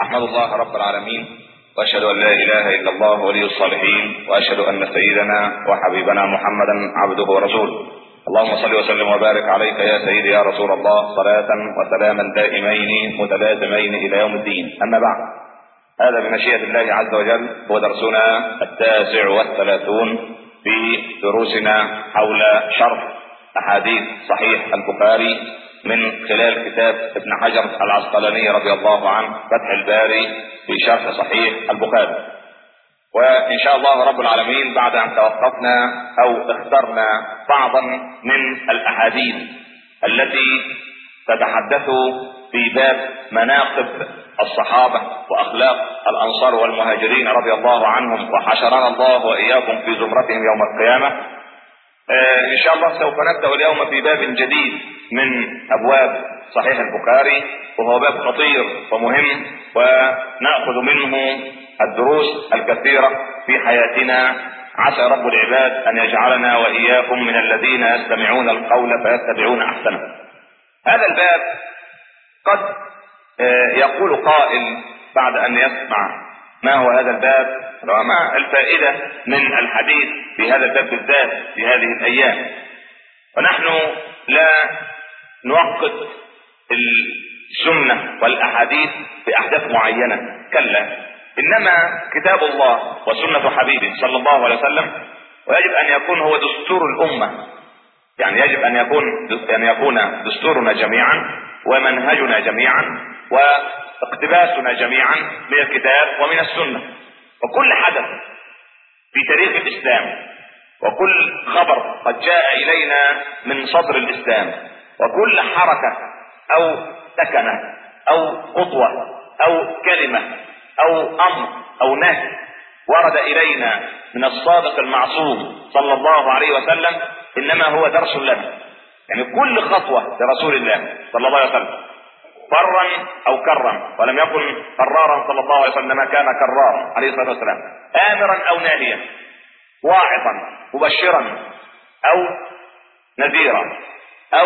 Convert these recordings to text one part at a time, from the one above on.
احمد الله رب العالمين واشهد ان لا اله الا الله ولي الصالحين واشهد ان سيدنا وحبيبنا محمدا عبده ورسوله اللهم صل وسلم وبارك عليك يا سيدي يا رسول الله صلاة وسلاما دائمين متلازمين الى يوم الدين اما بعد هذا بمشيئة الله عز وجل هو درسنا التاسع والثلاثون في دروسنا حول شرح احاديث صحيح البخاري من خلال كتاب ابن حجر العسقلاني رضي الله عنه فتح الباري في شرح صحيح البخاري وان شاء الله رب العالمين بعد ان توقفنا او اخترنا بعضا من الاحاديث التي تتحدث في باب مناقب الصحابه واخلاق الانصار والمهاجرين رضي الله عنهم وحشرنا الله واياكم في زمرتهم يوم القيامه آه، ان شاء الله سوف نبدا اليوم في باب جديد من ابواب صحيح البخاري وهو باب خطير ومهم وناخذ منه الدروس الكثيره في حياتنا عسى رب العباد ان يجعلنا واياكم من الذين يستمعون القول فيتبعون احسنه هذا الباب قد آه، يقول قائل بعد ان يسمع ما هو هذا الباب وما الفائدة من الحديث في هذا الباب بالذات في هذه الأيام ونحن لا نوقت السنة والأحاديث بأحداث معينة كلا إنما كتاب الله وسنة حبيبه صلى الله عليه وسلم ويجب أن يكون هو دستور الأمة يعني يجب أن يكون أن يكون دستورنا جميعا ومنهجنا جميعا واقتباسنا جميعا من الكتاب ومن السنة وكل حدث في تاريخ الإسلام وكل خبر قد جاء إلينا من صدر الإسلام وكل حركة أو سكنة أو خطوة أو كلمة أو أمر أو نهي ورد إلينا من الصادق المعصوم صلى الله عليه وسلم إنما هو درس لنا يعني كل خطوة لرسول الله صلى الله عليه وسلم فرا او كرا ولم يكن فرارا صلى الله عليه وسلم كان كرارا عليه الصلاه والسلام امرا او ناهيا واعظا مبشرا او نذيرا او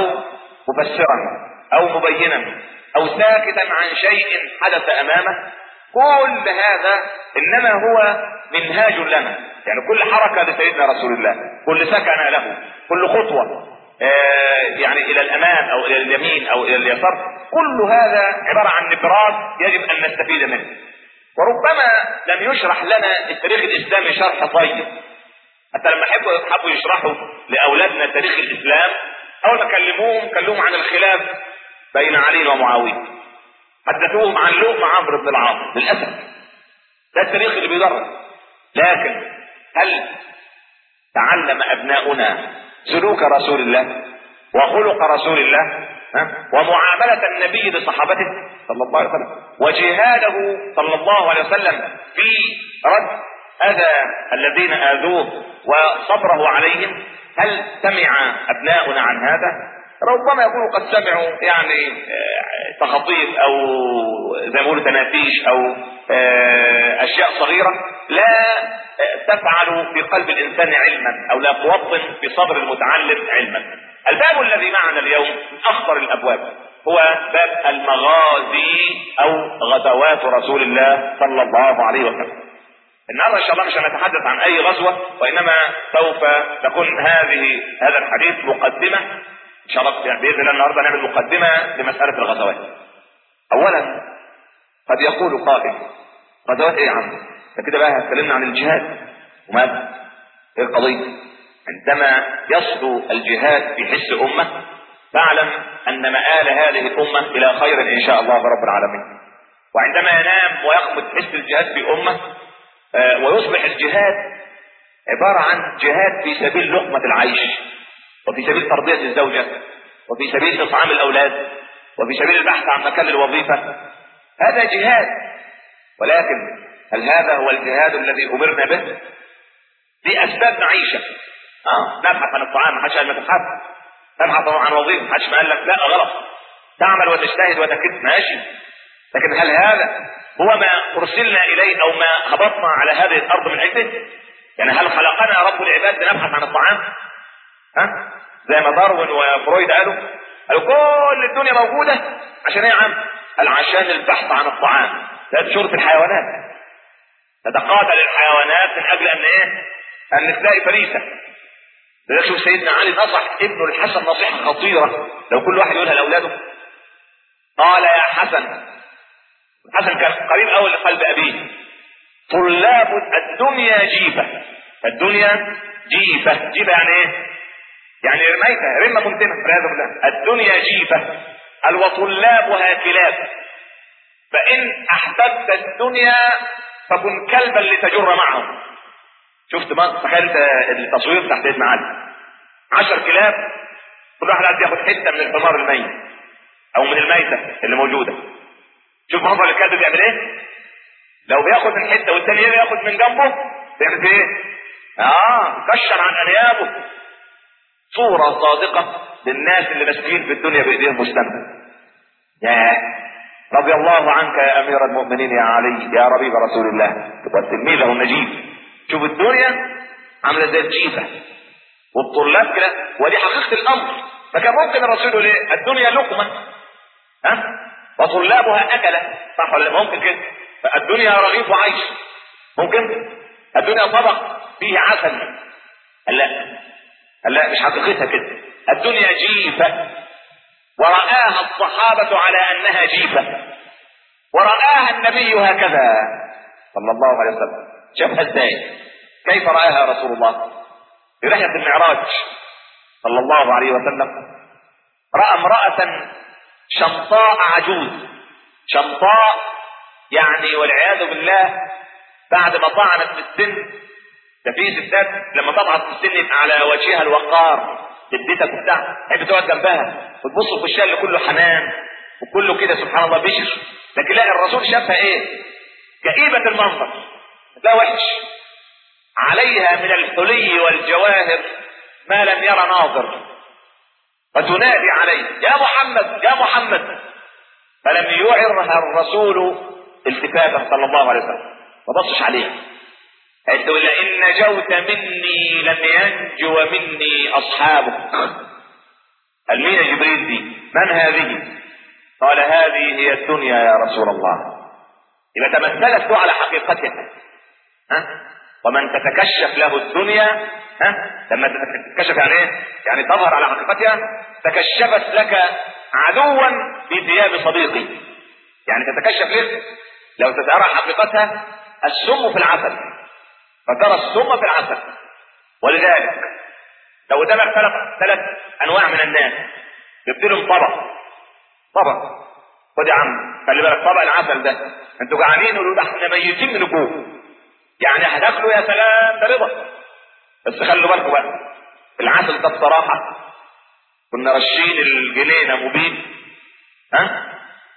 مفسرا او مبينا او ساكتا عن شيء حدث امامه كل هذا انما هو منهاج لنا يعني كل حركه لسيدنا رسول الله كل سكن له كل خطوه آه، يعني الى الامام او الى اليمين او الى اليسار كل هذا عبارة عن نبراس يجب ان نستفيد منه وربما لم يشرح لنا التاريخ الاسلامي شرح طيب حتى لما حبوا حبوا يشرحوا لاولادنا تاريخ الاسلام اول ما كلموهم كلموهم عن الخلاف بين علي ومعاويه حدثوهم عن لؤم عمرو بن العاص للاسف ده التاريخ اللي بيدرس لكن هل تعلم ابناؤنا سلوك رسول الله وخلق رسول الله ومعاملة النبي لصحابته صلى الله عليه وسلم وجهاده صلى الله عليه وسلم في رد أذى الذين آذوه وصبره عليهم هل سمع أبناؤنا عن هذا؟ ربما يكونوا قد سمعوا يعني آه، تخطيط او زي ما بيقولوا تنافيش او آه، اشياء صغيره لا آه، تفعل في قلب الانسان علما او لا توطن في صدر المتعلم علما الباب الذي معنا اليوم من اخطر الابواب هو باب المغازي او غزوات رسول الله صلى الله عليه وسلم النهارده ان شاء الله مش هنتحدث عن اي غزوه وانما سوف تكون هذه هذا الحديث مقدمه ان شاء الله يعني باذن الله النهارده نعمل مقدمه لمساله الغزوات اولا قد يقول قائل غزوات ايه يا عم ده كده بقى اتكلمنا عن الجهاد وماذا ايه القضيه عندما يصلو الجهاد في حس امه فاعلم ان مآل هذه الامه الى خير ان شاء الله رب العالمين وعندما ينام ويخمد حس الجهاد في امه آه، ويصبح الجهاد عباره عن جهاد في سبيل لقمه العيش وفي سبيل تربيه الزوجه وفي سبيل اطعام الاولاد وفي سبيل البحث عن مكان للوظيفه هذا جهاد ولكن هل هذا هو الجهاد الذي امرنا به؟ لاسباب معيشه اه نبحث عن الطعام ما حدش قال ما تبحث تبحث عن وظيفه ما حدش قال لك لا غلط تعمل وتجتهد وتكد ماشي لكن هل هذا هو ما ارسلنا اليه او ما هبطنا على هذه الارض من اجله؟ يعني هل خلقنا رب العباد لنبحث عن الطعام؟ ها؟ زي ما داروين وفرويد قالوا قالوا كل الدنيا موجوده عشان ايه يا عم؟ قال عشان البحث عن الطعام ده شرط الحيوانات تتقاتل الحيوانات من اجل ان ايه ان تلاقي فريسه ده شوف سيدنا علي نصح ابنه الحسن نصيحه خطيره لو كل واحد يقولها لاولاده قال يا حسن الحسن كان قريب قوي لقلب ابيه طلاب الدنيا جيفه الدنيا جيفه جيفه يعني ايه يعني ميتة رمة منتنة والعياذ بالله الدنيا جيفة وطلابها كلاب فإن أحببت الدنيا فكن كلبا لتجر معهم شفت ما تخيل التصوير تحت ابن علي عشر كلاب كل واحد عايز ياخد حته من الحمار الميت او من الميته اللي موجوده شوف منظر الكلب بيعمل ايه لو بياخد من حته والتاني ياخد من جنبه بيعمل ايه اه كشر عن انيابه صورة صادقة للناس اللي ماسكين في الدنيا بايديهم مستنى يا رضي الله عنك يا امير المؤمنين يا علي يا ربيب رسول الله وتلميذه النجيب شوف الدنيا عامله زي الجيفه والطلاب كده ودي حقيقه الامر فكان ممكن الرسول يقول ايه الدنيا لقمه ها وطلابها اكله صح ولا ممكن كده الدنيا رغيف وعيش ممكن الدنيا طبق فيه عسل لا لا مش حقيقتها كده الدنيا جيفة ورآها الصحابة على أنها جيفة ورآها النبي هكذا صلى الله عليه وسلم شافها ازاي كيف رآها رسول الله في رحلة المعراج صلى الله عليه وسلم رأى امرأة شمطاء عجوز شمطاء يعني والعياذ بالله بعد ما طعنت في السن ده في ستات لما تضعف في السن يبقى على وجهها الوقار جدتك وبتاع هي بتقعد جنبها وتبص في وشها اللي كله حنان وكله كده سبحان الله بشر لكن لا الرسول شافها ايه؟ كئيبة المنظر لا وحش عليها من الحلي والجواهر ما لم يرى ناظر فتنادي عليه يا محمد يا محمد فلم يعرها الرسول التفاتا صلى الله عليه وسلم ما بصش عليها قالت له لئن نجوت مني لم ينجو مني اصحابك قال مين يا جبريل دي من هذه قال هذه هي الدنيا يا رسول الله يبقى تمثلت له على حقيقتها ها ومن تتكشف له الدنيا ها لما تتكشف يعني ايه يعني تظهر على حقيقتها تكشفت لك عدوا في ثياب صديقي يعني تتكشف لك لو تترى حقيقتها السم في العسل فترى السم في العسل ولذلك لو قدامك ثلاث ثلاث انواع من الناس جبت لهم طبق طبق خد يا عم خلي بالك طبق العسل ده انتوا جعانين يقولوا ده احنا ميتين من الجوع يعني هتاكلوا يا سلام ده رضا بس خلوا بالكم بقى العسل ده بصراحه كنا رشين الجنينه مبيد ها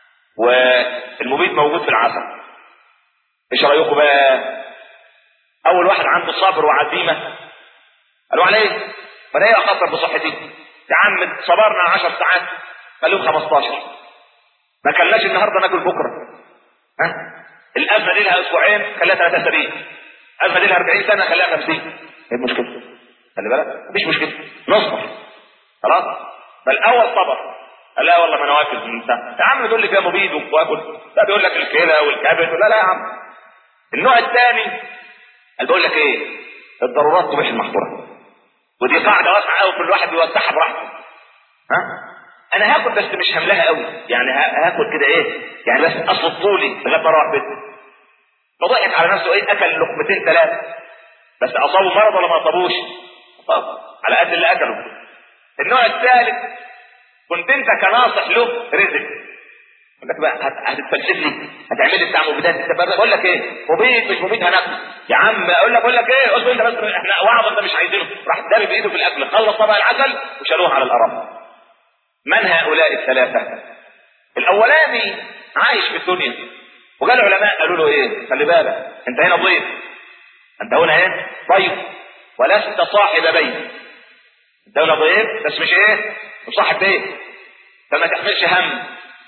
والمبيد موجود في العسل ايش رايكم بقى اول واحد عنده صبر وعزيمه قالوا عليه ما ايه اخطر بصحتي يا عم صبرنا 10 ساعات خليهم 15 ما كلناش النهارده ناكل بكره ها الازمه دي لها اسبوعين خليها ثلاثة اسابيع الازمه دي لها 40 سنه خليها 50 ايه المشكله خلي بالك مفيش مشكله نصبر خلاص فالاول صبر قال لا والله ما انا واكل من يا عم تقول لي فيها مبيد واكل لا بيقول لك الكلى والكبد لا لا يا عم النوع الثاني قال بقول لك ايه الضرورات تبيح المحظورات ودي قاعده واسعه قوي كل واحد بيوسعها براحته ها انا هاكل بس مش هملاها قوي يعني هاكل كده ايه يعني بس اصل طولي لغايه ما اروح بيتي فضحك على نفسه ايه اكل لقمتين ثلاثه بس اصابه مرض ولا ما اصابوش طب على قد اللي اكله النوع الثالث كنت انت كناصح له رزق يقول لك بقى هتتفلسف لي هتعمل لي بتاع مبيدات انت بقول لك ايه مبيد مش مبيد هناكل يا عم اقول لك اقول لك ايه اصبر انت بس احنا وعظ انت مش عايزينه راح داري بايده في الاكل خلص طبق العسل وشالوه على الارض من هؤلاء الثلاثه الاولاني عايش في الدنيا وقال العلماء قالوا له ايه خلي بالك انت هنا ضيف انت هنا ايه ضيف ولست صاحب بيت انت هنا ضيف بس مش ايه مش صاحب بيت فما تحملش هم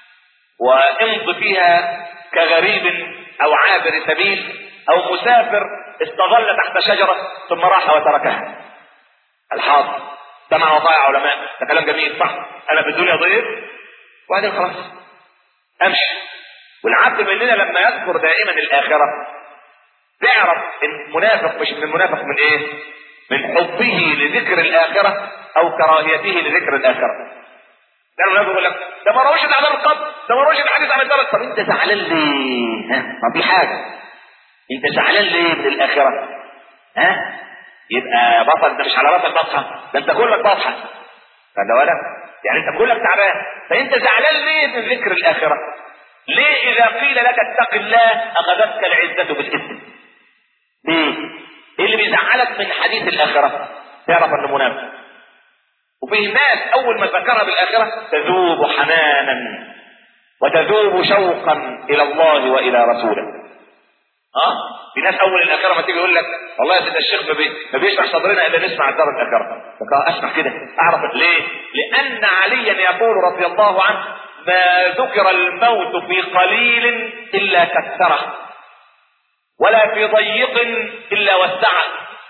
وامض فيها كغريب او عابر سبيل او مسافر استظل تحت شجرة ثم راح وتركها الحاضر سمع وطايع علماء ده كلام جميل صح انا في الدنيا ضيف وبعدين خلاص امشي والعبد مننا لما يذكر دائما الاخره تعرف ان منافق مش من المنافق من ايه من حبه لذكر الاخره او كراهيته لذكر الاخره ده المنافق يقول لك ده ما روش عن القبر ده ما روش الحديث عن الدرس طب انت زعلان ليه ها ما في حاجه انت زعلان ليه من الاخره ها يبقى بطل ده مش على راسك بطحه ده انت كلك بطحه فده ولا يعني انت كلك تعبان فانت زعلان ليه من ذكر الاخره ليه اذا قيل لك اتق الله اخذتك العزه بالاثم ليه ايه اللي بيزعلك من حديث الاخره تعرف انه منافق وفي ناس اول ما ذكرها بالاخره تذوب حنانا وتذوب شوقا الى الله والى رسوله اه في ناس اول الاخره ما تيجي يقول لك والله يا سيدي الشيخ ما, بي... ما بيشرح صدرنا الا نسمع الدار الاخره فقال اسمع كده اعرف ليه لان عليا يقول رضي الله عنه ما ذكر الموت في قليل الا كثره ولا في ضيق الا وسعه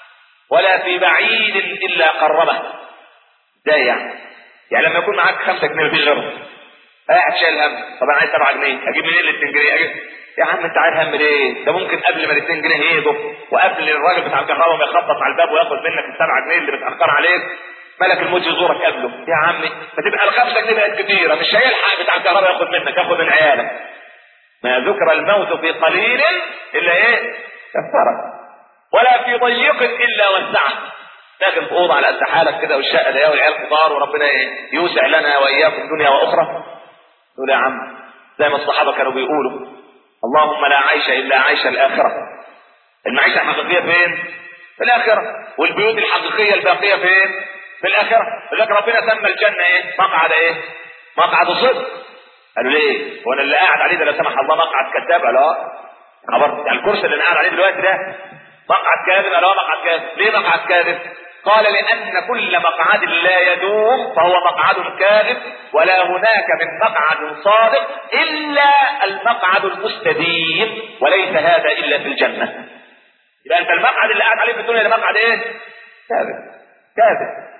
ولا في بعيد الا قربه ده يعني يعني لما يكون معاك 5 جنيه مفيش غيرهم قاعد شايل هم طب انا عايز 7 جنيه اجيب منين ال 2 جنيه اجيب يا عم انت عايز هم ليه؟ ده ممكن قبل ما ال 2 جنيه يجوا وقبل الراجل بتاع الكهرباء ما يخبط على الباب وياخد منك ال 7 جنيه اللي بتاخر عليك ملك الموت يزورك قبله يا عمي فتبقى ال 5 جنيه بقت كتيره مش هيلحق بتاع الكهرباء ياخد منك ياخد من عيالك ما ذكر الموت في قليل الا ايه؟ كفره ولا في ضيق الا وسعه لكن في اوضه على قد حالك كده والشقه ده والعيال كبار وربنا ايه يوسع لنا واياكم دنيا واخرى تقول يا عم زي ما الصحابه كانوا بيقولوا اللهم لا عيش الا عيش الاخره المعيشه الحقيقيه فين؟ في الاخره والبيوت الحقيقيه الباقيه فين؟ في الاخره لذلك ربنا سمى الجنه ايه؟ مقعد ايه؟ مقعد صدق قالوا ليه؟ هو انا اللي قاعد عليه ده لا سمح الله مقعد كذاب لا خبر يعني الكرسي اللي انا قاعد عليه دلوقتي ده مقعد كاذب لا مقعد كاذب ليه مقعد كاذب؟ قال لأن كل مقعد لا يدوم فهو مقعد كاذب ولا هناك من مقعد صادق إلا المقعد المستديم وليس هذا إلا في الجنة يبقى أنت المقعد اللي قاعد عليه في الدنيا ده مقعد إيه؟ كاذب كاذب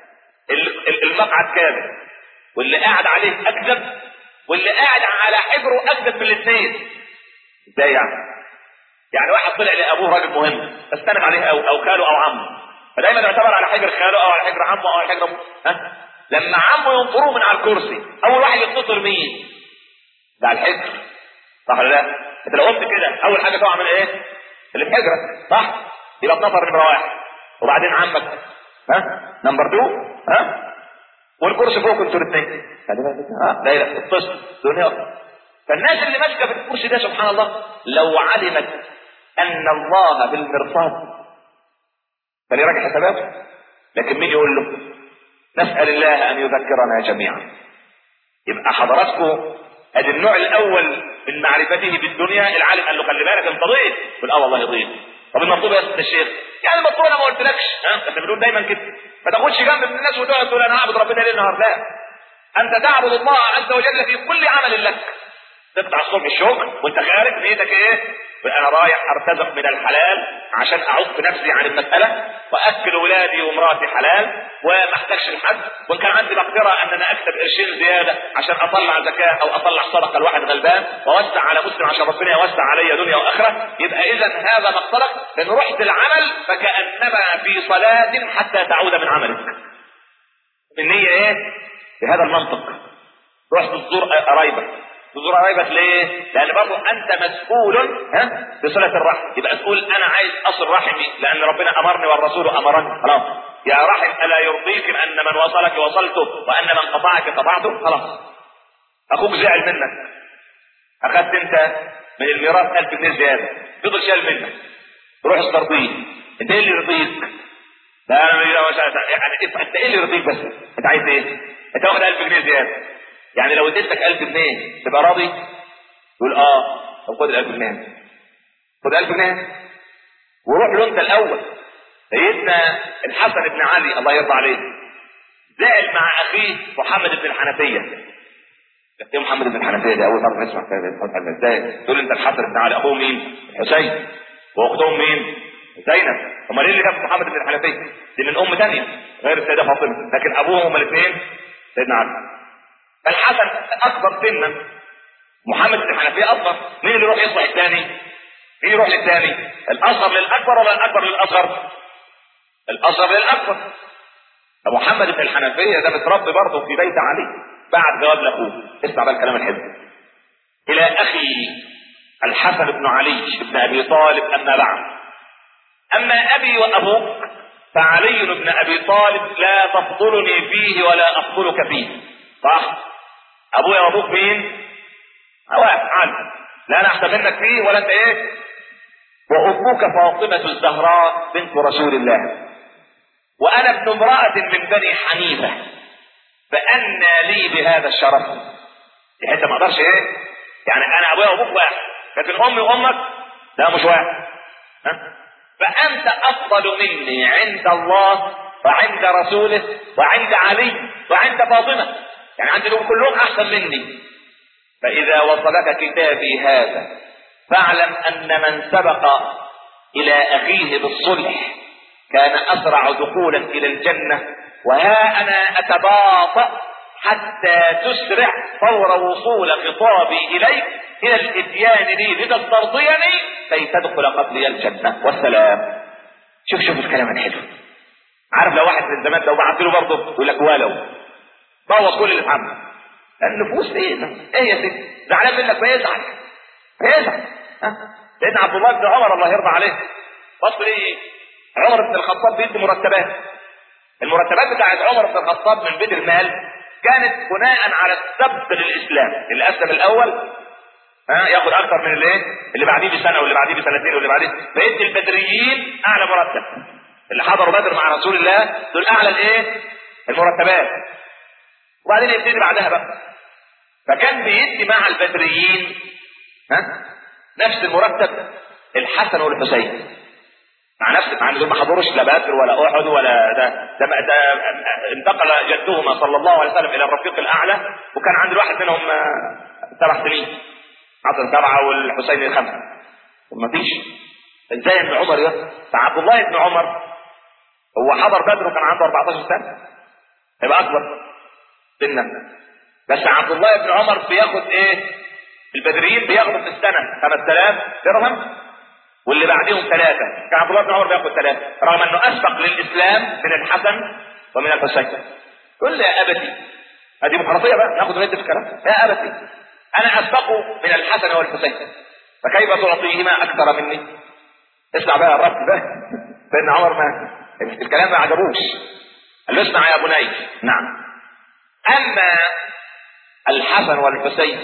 المقعد كاذب واللي قاعد عليه أكذب واللي قاعد على حجره أكذب من الاثنين ازاي يعني؟ يعني واحد طلع لأبوه راجل مهم استند عليه أو أو خاله أو عمه فدايما يعتبر على حجر خاله او على حجر عمه او على حجر أبوه. ها لما عمه ينطروه من على الكرسي اول واحد يتصل مين ده على الحجر صح ولا لا انت لو قلت كده اول حاجه تقع من ايه اللي في حجرك صح يبقى اتنطر نمره واحد وبعدين عمك ها نمبر 2 ها والكرسي فوق انتوا الاثنين ها لا لا اتصل دنيا فالناس اللي ماسكه في الكرسي ده سبحان الله لو علمت ان الله بالمرصاد فليراجع حساباته لكن مين يقول له نسأل الله أن يذكرنا جميعا يبقى حضراتكم ادي النوع الأول من معرفته بالدنيا العالم قال له خلي بالك انت ضيف يقول اه والله ضيف طب المطلوب يا سيدي الشيخ يعني المطلوب انا ما قلتلكش ها انت بتقول دايما كده ما تاخدش جنب من الناس وتقعد تقول انا اعبد ربنا ليل نهار لا انت تعبد الله عز وجل في كل عمل لك تقطع الصبح الشغل وانت خارج نيتك ايه انا رايح ارتزق من الحلال عشان اعوق نفسي عن المساله واكل ولادي ومراتي حلال وما احتاجش لحد وان كان عندي مقدره ان انا اكسب قرشين زياده عشان اطلع زكاه او اطلع صدقه لواحد غلبان واوسع على مسلم عشان ربنا يوسع علي دنيا واخره يبقى اذا هذا مقصدك لان رحت العمل فكانما في صلاه حتى تعود من عملك النيه ايه بهذا المنطق رحت تزور قرايبك تزور قرايبك ليه؟ لأن برضه أنت مسؤول ها بصلة الرحم، يبقى تقول أنا عايز أصل رحمي لأن ربنا أمرني والرسول أمرني، خلاص. يا رحم ألا يرضيك أن من وصلك وصلته وأن من قطعك قطعته؟ خلاص. أخوك زعل منك. أخذت أنت من الميراث 1000 جنيه زيادة، فضل شال منك. روح استرضيه. أنت إيه اللي يرضيك؟ لا أنا يعني أنت إيه اللي يرضيك بس؟ أنت عايز إيه؟ أنت واخد 1000 جنيه زيادة. يعني لو اديتك 1000 جنيه تبقى راضي؟ يقول اه طب خد ال 1000 جنيه خد 1000 جنيه وروح له انت الاول سيدنا الحسن بن علي الله يرضى عليه زعل مع اخيه محمد بن الحنفيه ايه محمد بن الحنفيه ده اول مره نسمع كده ازاي تقول انت الحسن بن علي اخوه مين؟ الحسين واختهم مين؟ زينب امال ايه اللي جاب محمد بن الحنفيه؟ دي من ام ثانيه غير السيده فاطمه لكن ابوهم هما الاثنين سيدنا علي الحسن اكبر سنا محمد بن الحنفيه اصغر مين اللي يروح يصلح الثاني مين يروح للثاني الاصغر للاكبر ولا الاكبر للاصغر الاصغر للاكبر محمد بن الحنفيه ده متربي برضه في بيت علي بعد جواب لاخوه اسمع بقى الكلام الحلو الى اخي الحسن بن علي بن ابي طالب اما بعد اما ابي وابوك فعلي بن ابي طالب لا تفضلني فيه ولا افضلك فيه صح ابويا وابوك مين واحد عادي لا انا احسن منك فيه ولا انت ايه وامك فاطمه الزهراء بنت رسول الله وانا ابن امراه من بني حنيفه فأنى لي بهذا الشرف دي حته ما اقدرش ايه يعني انا ابويا وابوك واحد لكن امي وامك لا مش واحد ها؟ فانت افضل مني عند الله وعند رسوله وعند علي وعند فاطمه يعني عند دول كلهم احسن مني فاذا وصلك كتابي هذا فاعلم ان من سبق الى اخيه بالصلح كان اسرع دخولا الى الجنه وها انا اتباطا حتى تسرع فور وصول خطابي اليك الى الاتيان لي لتسترضيني كي تدخل قبلي الجنه والسلام شوف شوف الكلام الحلو عارف لو واحد من زمان لو بعت له برضه يقول لك ولو بوظ كل اللي اتعمل النفوس ايه ايه يا سيدي زعلان منك فيزعل فيزعل ها سيدنا عبد الله بن عمر الله يرضى عليه بص ليه عمر بن الخطاب بيدي مرتبات المرتبات بتاعت عمر بن الخطاب من بيت المال كانت بناء على السبق للاسلام اللي اسلم الاول ها ياخد اكثر من الايه اللي بعديه بسنه واللي بعديه بسنتين واللي بعديه فيدي البدريين اعلى مرتب اللي حضروا بدر مع رسول الله دول اعلى الايه المرتبات وبعدين يبتدي بعدها بقى فكان بيدي مع البدريين ها نفس المرتب الحسن والحسين مع نفس مع ان دول ما حضروش لا بدر ولا احد ولا ده ده, ده انتقل جدهما صلى الله عليه وسلم الى الرفيق الاعلى وكان عند الواحد منهم سبع سنين حسن سبعه والحسين خمسه ما فيش ازاي ابن عمر ده فعبد الله بن عمر هو حضر بدر وكان عنده 14 سنه يبقى اكبر سنا بس عبد الله بن عمر بياخد ايه البدريين بياخدوا في السنه 5000 درهم واللي بعدهم ثلاثة كان عبد الله بن عمر بياخد ثلاثة رغم انه اسبق للاسلام من الحسن ومن الحسين قل لي يا ابتي هذه ديمقراطية بقى ناخد ونده في الكلام يا ابتي انا اسبق من الحسن والحسين فكيف تعطيهما اكثر مني اسمع بقى الرد ده فان عمر ما الكلام ما عجبوش قال له اسمع يا بني نعم اما الحسن والحسين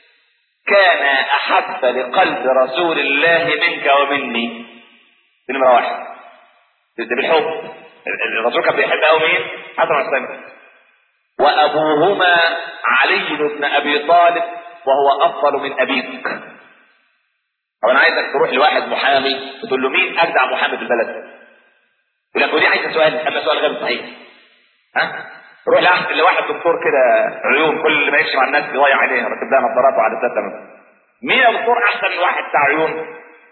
كان احب لقلب رسول الله منك ومني دي نمره واحد ده بالحب الرسول كان بيحب قوي مين؟ حسن والحسين وابوهما علي بن ابي طالب وهو افضل من ابيك طب انا عايزك تروح لواحد محامي وتقول له مين اجدع محامي في البلد يقول لك ودي عايزه سؤال اما سؤال غير صحيح ها روح لأحد لواحد دكتور كده عيون كل ما يمشي مع الناس يضيع عينيه ركب لها نظارات وعدسات تمام مين يا دكتور احسن من واحد بتاع عيون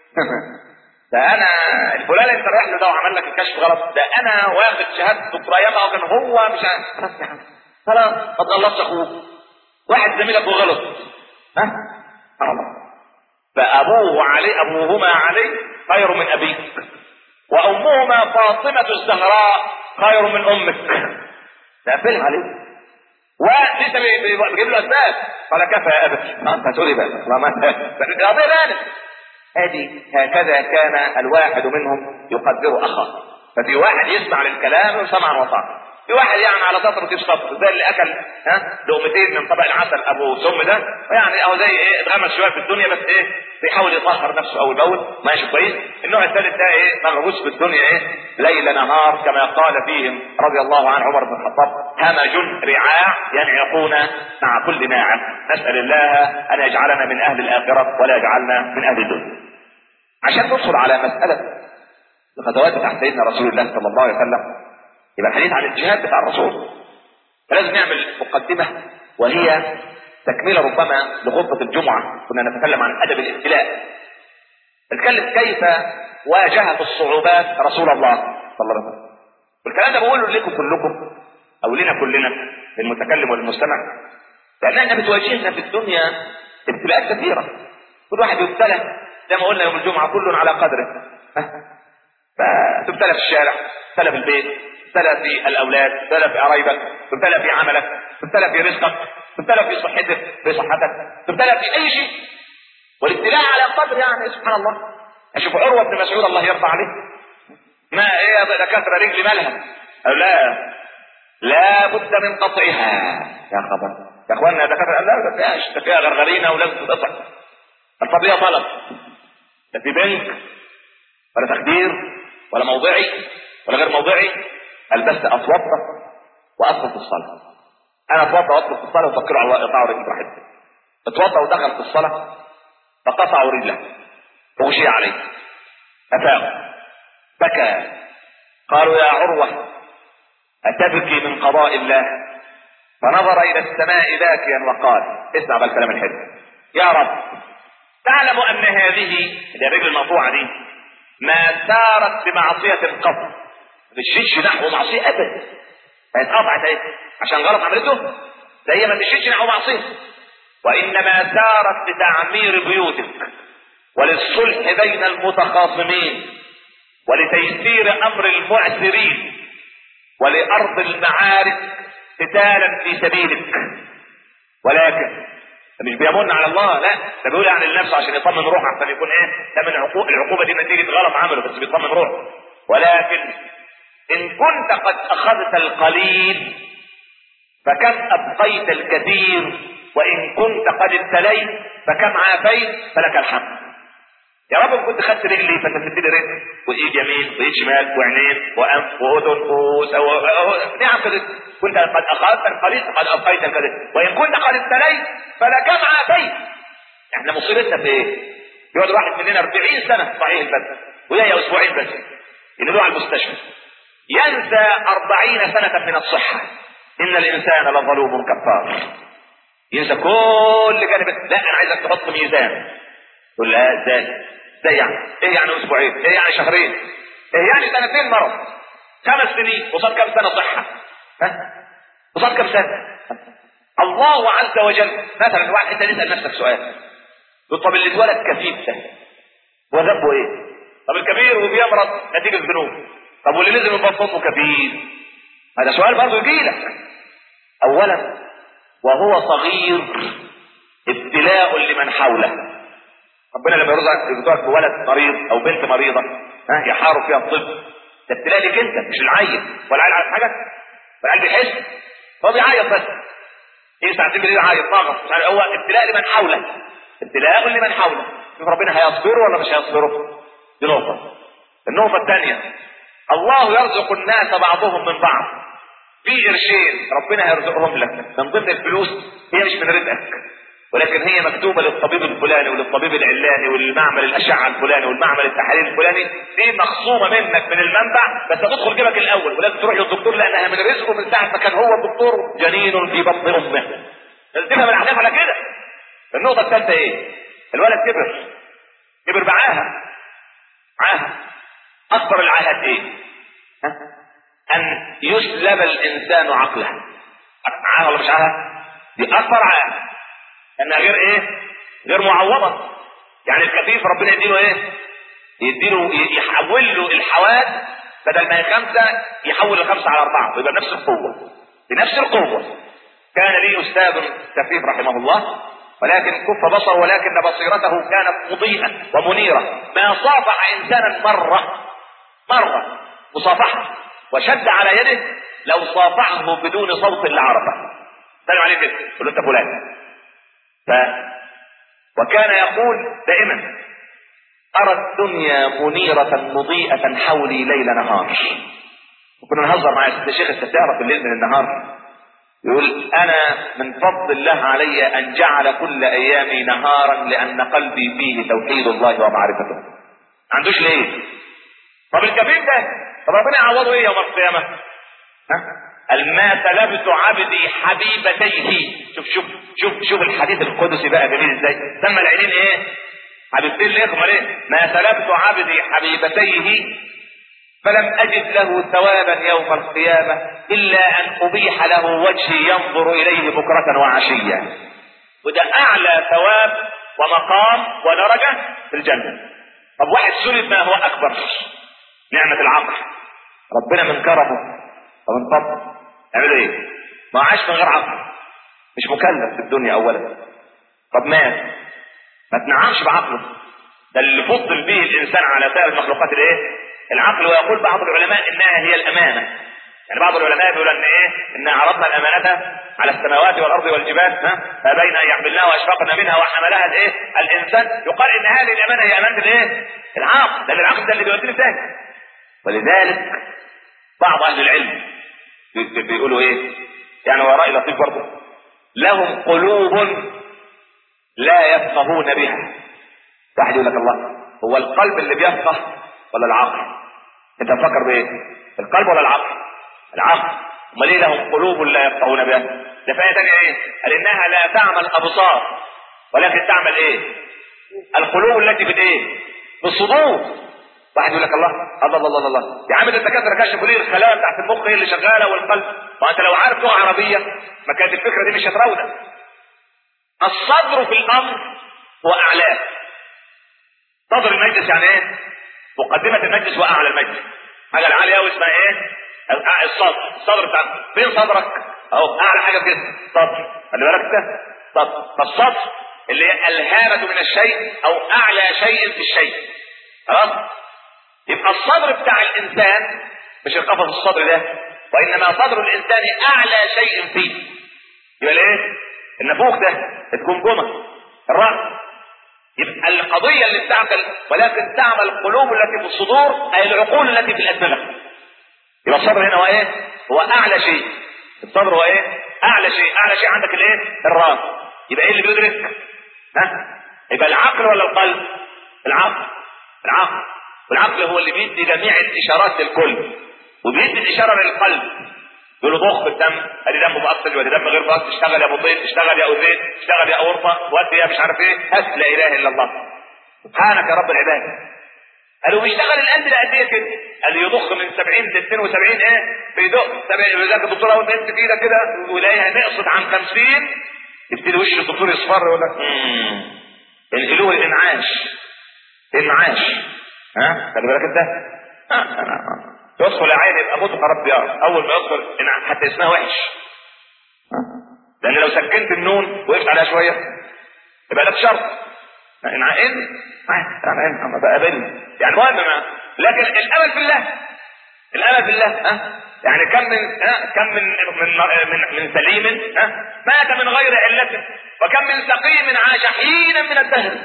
ده انا الفلان انت رايح له ده وعمل لك الكشف غلط ده انا واخد شهاده دكتوراه ياما وكان هو مش عارف خلاص يا عم خلاص ما تغلطش اخوك واحد زميلك وغلط ها الله فابوه علي ابوهما علي خير من ابيك وامهما فاطمه الزهراء خير من امك تقفلها عليه ولسه بيجيب له اسباب قال كفى يا ابتي ما انت هتقولي بقى ما القضيه بانت ادي هكذا كان الواحد منهم يقدر اخاه ففي واحد يسمع للكلام سمعا وطاعه في واحد يعني على سطر وتجيب سطر زي اللي اكل ها لقمتين من طبق العسل ابو سم ده يعني اهو زي ايه اتغمس شويه في الدنيا بس ايه بيحاول يطهر نفسه اول باول ماشي كويس النوع الثالث ده ايه مغروس في الدنيا ايه ليل نهار كما قال فيهم رضي الله عن عمر بن الخطاب همج رعاع ينعقون مع كل ناعم نسال الله ان يجعلنا من اهل الاخره ولا يجعلنا من اهل الدنيا عشان ندخل على مساله الغزوات بتاعت سيدنا رسول الله صلى الله عليه وسلم يبقى الحديث عن الجهاد بتاع الرسول فلازم نعمل مقدمة وهي تكملة ربما لخطبة الجمعة كنا نتكلم عن أدب الابتلاء نتكلم كيف واجهت الصعوبات رسول الله صلى الله عليه وسلم والكلام ده بقوله لكم كلكم أو لنا كلنا للمتكلم والمستمع لأن احنا بتواجهنا في الدنيا ابتلاءات كثيره كل واحد يبتلى زي ما قلنا يوم الجمعه كل على قدره فتبتلى في الشارع تبتلى في البيت تبتلى في الاولاد تبتلى في قرايبك تبتلى في عملك تبتلى في رزقك تبتلى في صحتك في صحتك تبتلى في اي شيء والابتلاء على قدر يعني سبحان الله اشوف عروه بن مسعود الله يرضى عليه ما ايه يا دكاتره رجلي مالها قالوا لا لا بد من قطعها يا خبر يا اخوانا يا دكاتره لا ما فيهاش ده فيها غرغرينه ولازم تتقطع القضيه طلب لا في بنك ولا تخدير ولا موضعي ولا غير موضعي البس اتوضا وادخل في الصلاه انا اتوضا وادخل في الصلاه وفكروا على الله يقطعوا رجل براحتهم اتوضا ودخل في الصلاه فقطعوا رجله فغشي عليه افاق بكى قالوا يا عروه اتبكي من قضاء الله فنظر الى السماء باكيا وقال اسمع بقى الكلام الحلو يا رب تعلم ان هذه الرجل المقطوعه دي ما سارت بمعصيه قط ما مشيتش نحو معصيه ابدا هي اتقطعت اهي عشان غلط عملته ده هي ما مشيتش نحو معصيه وانما سارت لتعمير بيوتك وللصلح بين المتخاصمين ولتيسير امر المعسرين ولارض المعارك قتالا في سبيلك ولكن ده مش بيمن على الله لا ده بيقول يعني لنفسه عشان يطمن روحه عشان يكون ايه ده من عقوق العقوبه دي نتيجه غلط عمله بس بيطمن روحه ولكن ان كنت قد اخذت القليل فكم ابقيت الكثير وان كنت قد ابتليت فكم عافيت فلك الحمد يا رب إن كنت خدت رجلي فانت تديني رجل وايد يمين وايد شمال وعينين وانف واذن وسو نعم كده كنت قد اخذت القليل قد ابقيت الكثير وان كنت قد ابتليت فلكم عافيت احنا مصيبتنا في ايه؟ يقعد واحد مننا 40 سنه صحيح البدن وهي اسبوعين بس ينزلوا على المستشفى ينسى 40 سنه من الصحه ان الانسان لظلوم كفار ينسى كل جانب لا انا عايزك تحط ميزان تقول لا ازاي ازاي يعني ايه يعني اسبوعين ايه يعني شهرين ايه يعني سنتين مرض خمس سنين وصل كم سنه صحه ها وصل كم سنه الله عز وجل مثلا واحد انت نسال نفسك سؤال تقول طب اللي اتولد كفيف ده هو ذنبه ايه طب الكبير وبيمرض نتيجه ذنوب طب واللي نزل من بطن امه كبير هذا سؤال برضه يجي لك اولا وهو صغير ابتلاء لمن حوله ربنا لما يرزقك يرزقك بولد مريض او بنت مريضه ها يحارب فيها الطب ده ابتلاء لك انت مش العيل ولا العيل عارف حاجه والعيل بيحس هو بيعيط بس ايه ساعتين بالليل يعيط ناقص مش عارف هو ابتلاء لمن حوله ابتلاء لمن حوله شوف ربنا هيصبره ولا مش هيصبره دي نقطه النقطه الثانيه الله يرزق الناس بعضهم من بعض في قرشين ربنا هيرزقهم لك من ضمن الفلوس هي مش من رزقك ولكن هي مكتوبه للطبيب الفلاني وللطبيب العلاني وللمعمل الاشعه الفلاني والمعمل التحاليل الفلاني دي مخصومه منك من المنبع بس هتدخل جيبك الاول ولازم تروح للدكتور لانها من رزقه من ساعه ما كان هو الدكتور جنين في بطن امه لازم تفهم الاحداث على كده النقطه الثالثه ايه؟ الولد كبر كبر معاها معاها اكبر العاهات ايه؟ ها؟ ان يسلب الانسان عقله معاها ولا مش معاها؟ دي اكبر عاهه انها غير ايه غير معوضة يعني الكفيف ربنا يديله ايه يديله يحول له الحواس بدل ما هي خمسة يحول الخمسة على أربعة ويبقى بنفس القوة بنفس القوة كان لي أستاذ كفيف رحمه الله ولكن كف بصره ولكن بصيرته كانت مضيئة ومنيرة ما صافح إنسانا مرة مرة مصافحة وشد على يده لو صافحه بدون صوت لعرفه سلم عليه كده قل له انت فلان ف وكان يقول دائما أرى الدنيا منيرة مضيئة حولي ليل نهار وكنا نهزر مع الشيخ الستارة بالليل من النهار يقول أنا من فضل الله علي أن جعل كل أيامي نهارا لأن قلبي فيه توحيد الله ومعرفته ما عندوش ليه طب الكبير ده طب ربنا يعوضه ايه يوم القيامة ها قال ما سلبت عبدي حبيبتيه شوف شوف شوف شوف الحديث القدسي بقى جميل ازاي سمى العينين ايه حبيبتين ليه امال ايه ما سلبت عبدي حبيبتيه فلم اجد له ثوابا يوم القيامه الا ان ابيح له وجهي ينظر اليه بكره وعشيا وده اعلى ثواب ومقام ودرجة في الجنة طب واحد سلب ما هو اكبر نعمة العقل ربنا من كرمه ومن فضله يعمل ايه ما عاش من غير عقل مش مكلف في الدنيا اولا طب مات ما تنعمش بعقله ده اللي فضل به الانسان على سائر المخلوقات الايه العقل ويقول بعض العلماء انها هي الامانه يعني بعض العلماء بيقول ان ايه ان عرضنا الامانه على السماوات والارض والجبال ها فبين ان يحملناها واشفقنا منها وحملها الايه الانسان يقال ان هذه الامانه هي امانه الايه العقل لان العقل ده اللي بيوديني في ولذلك بعض اهل العلم بيقولوا ايه يعني وراء لطيف برضه لهم قلوب لا يفقهون بها واحد يقول لك الله هو القلب اللي بيفقه ولا العقل انت تفكر بايه القلب ولا العقل العقل امال ليه لهم قلوب لا يفقهون بها ده فايه تانية ايه قال انها لا تعمل ابصار ولكن تعمل ايه القلوب التي في الايه في الصدور واحد يقول لك الله الله الله الله, الله. يا عم ده الدكاتره كشفوا ليه الخلايا بتاعت المخ هي اللي شغاله والقلب ما انت لو عارف لغه عربيه ما كانت الفكره دي مش هتراودك الصدر في الامر هو اعلاه صدر المجلس يعني ايه مقدمه المجلس واعلى المجلس حاجه العاليه قوي اسمها ايه الصدر الصدر بتاع فين صدرك اهو اعلى حاجه كده صدر خلي بالك ده صدر فالصدر اللي هي الهامه من الشيء او اعلى شيء في الشيء خلاص يبقى الصدر بتاع الانسان مش القفص الصدر ده وانما صدر الانسان اعلى شيء فيه يبقى الايه النفوخ ده الجمجمه الراس يبقى القضيه اللي بتعمل ولكن تعمل القلوب التي في الصدور اي العقول التي في الادمغه يبقى الصدر هنا هو ايه هو اعلى شيء الصدر هو ايه اعلى شيء اعلى شيء عندك الايه الراس يبقى ايه اللي بيدرك ها يبقى العقل ولا القلب العقل العقل والعقل هو اللي بيدي جميع الاشارات للكل وبيدي الاشاره للقلب يقول له ضخ الدم ادي دم مؤثر وادي دم غير مؤثر اشتغل يا ابو طيب اشتغل يا اذين اشتغل يا اورطه ودي يا مش عارف ايه هات لا اله الا الله سبحانك يا رب العباد قالوا بيشتغل القلب ده قد ايه كده؟ قال يضخ من 70 ل 72 ايه؟ بيدق ولذلك الدكتور اول ما يمسك ايدك كده ويلاقيها نقصت عن 50 يبتدي وش الدكتور يصفر يقول لك انقلوه الانعاش انعاش ها خلي بالك انت يدخل عين يبقى موت رب يعرف اول ما يدخل حتى اسمها وحش لان لو سكنت النون وقفت عليها شويه يبقى لك شرط ان عين ان بقابلني يعني المهم ما لكن الامل في الله الامل في الله ها يعني كم من ها كم من من من, من سليم ها مات من غير علته وكم من سقيم عاش حينا من الدهر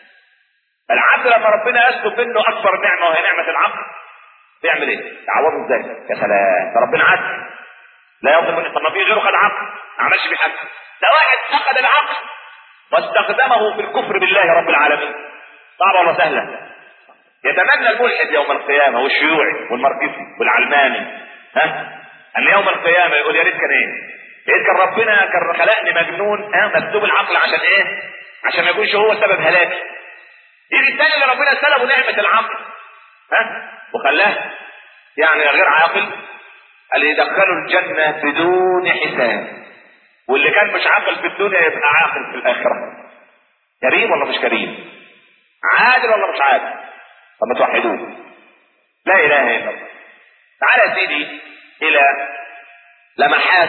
العبد لما ربنا يسلب منه اكبر نعمه وهي نعمه العقل بيعمل ايه؟ يعوضه ازاي؟ يا سلام ده ربنا عدل لا يظلم طب ما في غيره خد عقل ما عملش بيه حاجه ده واحد فقد العقل واستخدمه في الكفر بالله رب العالمين صعبه ولا سهله؟ يتمنى الملحد يوم القيامه والشيوعي والماركسي والعلماني ها ان يوم القيامه يقول يا ريت كان ايه؟ يا ريت كان ربنا كان خلقني مجنون ها مسلوب العقل عشان ايه؟ عشان ما يكونش هو سبب هلاكي يجي الثاني اللي ربنا سلبه نعمه العقل ها وخلاه يعني غير عاقل قال يدخله الجنة بدون حساب واللي كان مش عاقل في الدنيا يبقى عاقل في الآخرة كريم ولا مش كريم عادل ولا مش عادل طب ما توحدوه لا إله إلا الله تعالى يا سيدي إلى لمحات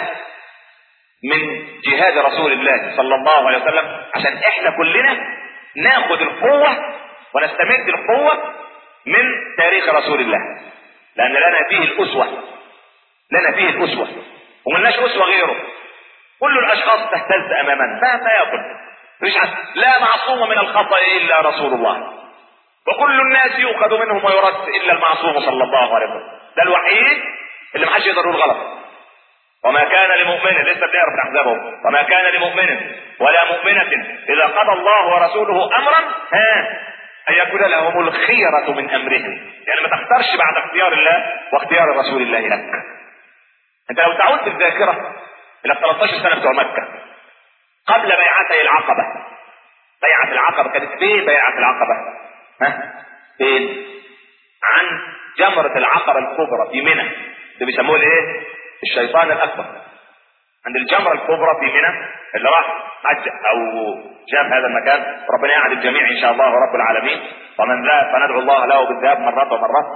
من جهاد رسول الله صلى الله عليه وسلم عشان احنا كلنا ناخد القوة ونستمد القوة من تاريخ رسول الله لأن لنا فيه الأسوة لنا فيه الأسوة وملناش أسوة غيره كل الأشخاص تهتز أمامنا مهما يكن مش لا معصوم من الخطأ إلا رسول الله وكل الناس يؤخذ منهم ويرد إلا المعصوم صلى الله عليه وسلم ده الوحيد اللي محدش يقدر يقول غلط وما كان لمؤمن لسه بنعرف تحزبهم وما كان لمؤمن ولا مؤمنة إذا قضى الله ورسوله أمرا ها أن يكون لهم الخيرة من أمرهم يعني ما تختارش بعد اختيار الله واختيار رسول الله لك أنت لو تعود في الذاكرة إلى 13 سنة بتوع مكة قبل بيعتي العقبة بيعة العقبة كانت فين بيعة العقبة ها فين عن جمرة العقبة الكبرى في منى اللي بيسموه الايه الشيطان الأكبر عند الجمرة الكبرى في منى اللي راح حج او جاء هذا المكان ربنا يعد الجميع ان شاء الله رب العالمين ومن ذهب فندعو الله له بالذهاب مرات ومرات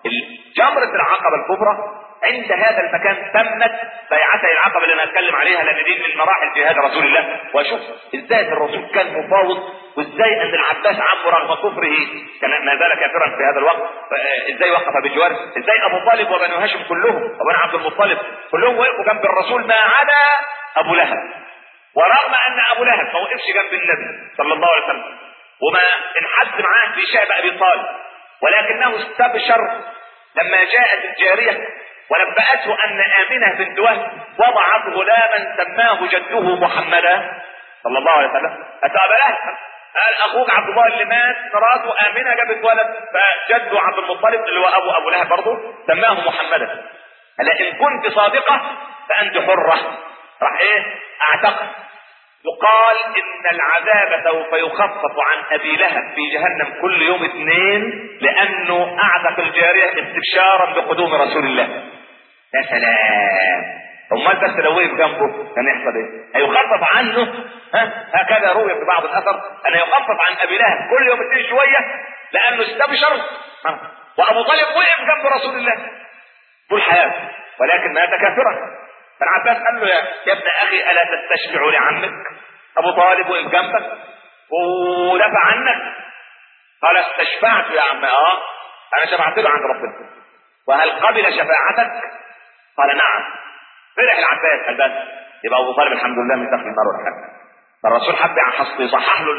جمرة العقبة الكبرى عند هذا المكان تمت بيعته العقبة اللي انا اتكلم عليها لان دي من مراحل جهاد رسول الله واشوف ازاي الرسول كان مفاوض وازاي ان العباس عمه رغم كفره كان ما زال كافرا في هذا الوقت ازاي وقف بجواره ازاي ابو طالب وبنو هاشم كلهم وبنو عبد المطلب كلهم وقفوا جنب الرسول ما عدا ابو لهب ورغم ان ابو لهب ما وقفش جنب النبي صلى الله عليه وسلم وما انحد معاه في شعب ابي طالب ولكنه استبشر لما جاءت الجاريه ونبأته أن آمنة بنت وهب وضعت غلاما سماه جده محمدا صلى الله عليه وسلم أتى لهب قال أخوك عبد الله اللي مات مراته آمنة جابت ولد فجده عبد المطلب اللي هو أبو أبو لهب برضه سماه محمدا قال إن كنت صادقة فأنت حرة راح إيه أعتقد يقال ان العذاب سوف يخفف عن ابي لهب في جهنم كل يوم اثنين لانه اعتق الجاريه استبشارا بقدوم رسول الله يا سلام امال بس لو وقف جنبه كان يحصل ايه؟ هيخفف عنه ها هكذا روي في بعض الاثر ان يخفف عن ابي لهب كل يوم اثنين شويه لانه استبشر وابو طالب وقف جنب رسول الله طول حياته ولكن مات كافرا فالعباس قال له يا ابن اخي الا تستشفع لعمك ابو طالب وقف جنبك ودفع عنك قال استشفعت يا عم اه انا شفعت له عند ربنا وهل قبل شفاعتك قال نعم فرح العباس قال بس يبقى ابو طالب الحمد لله من دخل النار ولا حاجه فالرسول حب يصحح له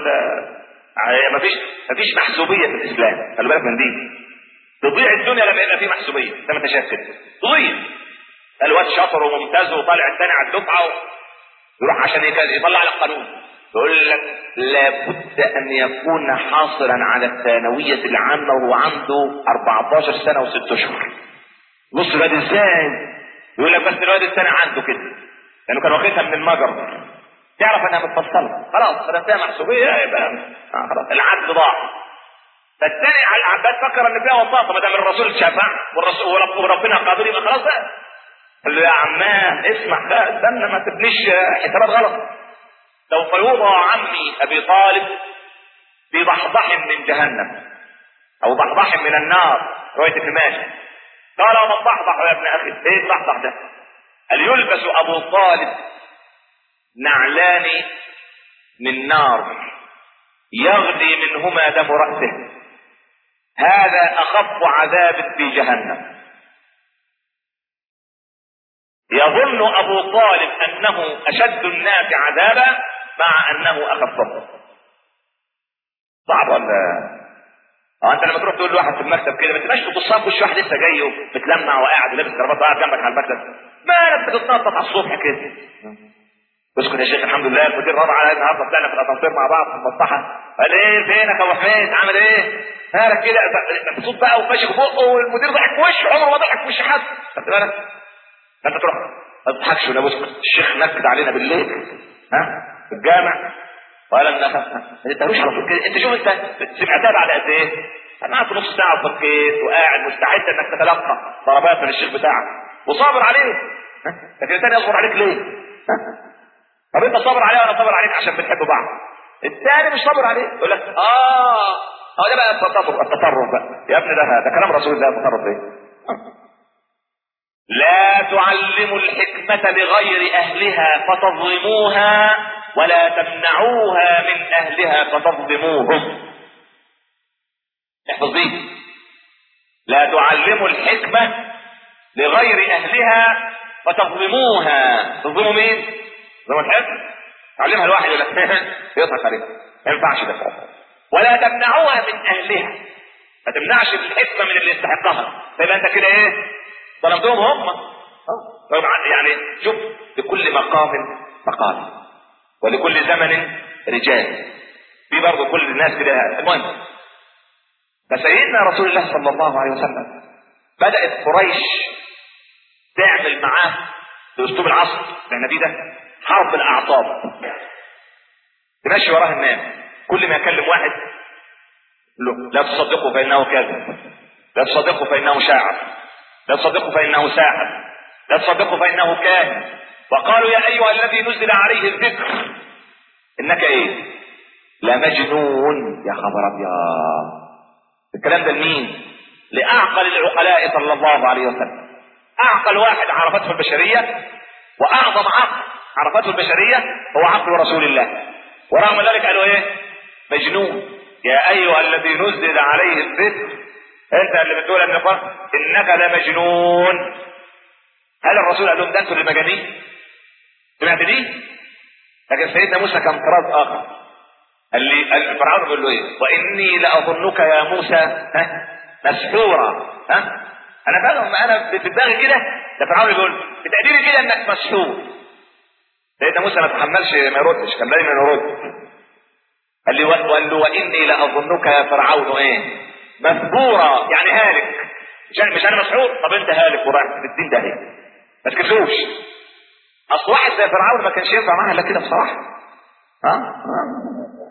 ما فيش ما فيش محسوبيه في الاسلام خلي بالك من دي تضيع الدنيا لما يبقى في محسوبيه زي ما انت شايف كده تضيع الواد شاطر وممتاز وطالع الثاني على الدفعه يروح عشان يطلع لك قانون يقول لك لابد ان يكون حاصلا على الثانويه العامه وهو عنده 14 سنه وست اشهر بص الواد ازاي يقول لك بس الواد الثاني عنده كده لانه كان واخدها من المجر تعرف انها متفصله خلاص ما فيها محسوبيه يبقى آه خلاص العدل ضاع فالثاني على العباس فكر ان فيها وساطه ما دام الرسول شفع والرسول وربنا قادر يبقى خلاص بقى قال له يا عماه اسمع لا استنى ما تبنيش حسابات غلط سوف يوضع عمي ابي طالب في ضحضح من جهنم او ضحضح من النار روايه ابن ماجه قال وما الضحضح يا ابن اخي ايه الضحضح ده قال يلبس ابو طالب نعلان من نار يغلي منهما دم راسه هذا اخف عذاب في جهنم يظن ابو طالب انه اشد الناس عذابا مع انه اخفهم صعب ولا اه انت لما تروح تقول لواحد في المكتب كده ما تبقاش تبصها في وش واحد لسه جاي ومتلمع وقاعد ولابس كرافات وقاعد جنبك على المكتب مالك بتتنطط على الصبح كده اسكت يا شيخ الحمد لله المدير رضى على النهارده طلعنا في الاسانسير مع بعض في المصلحه قال ايه فينك يا ابو حميد عامل ايه؟ مالك كده مبسوط بقى وفاشخ بقه والمدير ضحك في وشه عمره ما ضحك في وش حد خدت بالك؟ فانت تروح ما تضحكش ولا بسكت الشيخ نكد علينا بالليل ها في الجامع وقال ان ما تدهوش على طول كده انت شوف انت سمعتها بعد قد ايه؟ انا قعدت نص ساعه وفكيت وقاعد مستعد انك تتلقى ضربات من الشيخ بتاعك وصابر عليه لكن الثاني يصبر عليك ليه؟ طب انت صابر عليه وانا صابر عليك عشان بنحب بعض الثاني مش صابر عليه يقول لك اه اه ده بقى التطرف التطرف بقى يا ابني ده ده كلام رسول الله التطرف ايه؟ لا تعلموا الحكمة لغير أهلها فتظلموها ولا تمنعوها من أهلها فتظلموهم احفظ دي لا تعلموا الحكمة لغير أهلها فتظلموها تظلموا مين؟ تظلموا الحكمة تعلمها الواحد يقول لك يضحك عليك ما ينفعش ده ولا تمنعوها من أهلها ما تمنعش الحكمة من اللي يستحقها فيبقى أنت كده إيه؟ ظلمتهم هم يعني شوف لكل مقام مقام ولكل زمن رجال في برضه كل الناس كده المهم فسيدنا رسول الله صلى الله عليه وسلم بدأت قريش تعمل معاه بأسلوب العصر اللي احنا فيه ده حرب الأعصاب تمشي وراه الناس كل ما يكلم واحد له لا تصدقه فإنه كاذب لا تصدقه فإنه شاعر لا تصدقه فإنه ساحر لا تصدقه فإنه كاهن وقالوا يا ايها الذي نزل عليه الذكر انك ايه لمجنون يا خبر ابيض الكلام ده لمين لاعقل العقلاء صلى الله عليه وسلم اعقل واحد عرفته البشريه واعظم عقل عرفته البشريه هو عقل رسول الله ورغم ذلك قالوا ايه مجنون يا ايها الذي نزل عليه الذكر انت اللي بتقول ان انك لمجنون هل الرسول قال لهم ده انتوا اللي مجانين سمعت دي لكن سيدنا موسى كان طراز اخر قال لي فرعون بيقول له ايه واني لاظنك يا موسى ها مسحورا ها انا فاهم انا في دماغي كده ده فرعون بيقول بتقديري كده انك مسحور سيدنا موسى ما تحملش ما يردش كان دايما يرد قال لي وقال له واني لاظنك يا فرعون ايه مثبورا يعني هالك مش مش انا مسحور طب انت هالك ورايح في الدين ده ايه ما تكسوش اصل واحد زي فرعون ما كانش ينفع معاها الا كده بصراحه ها ها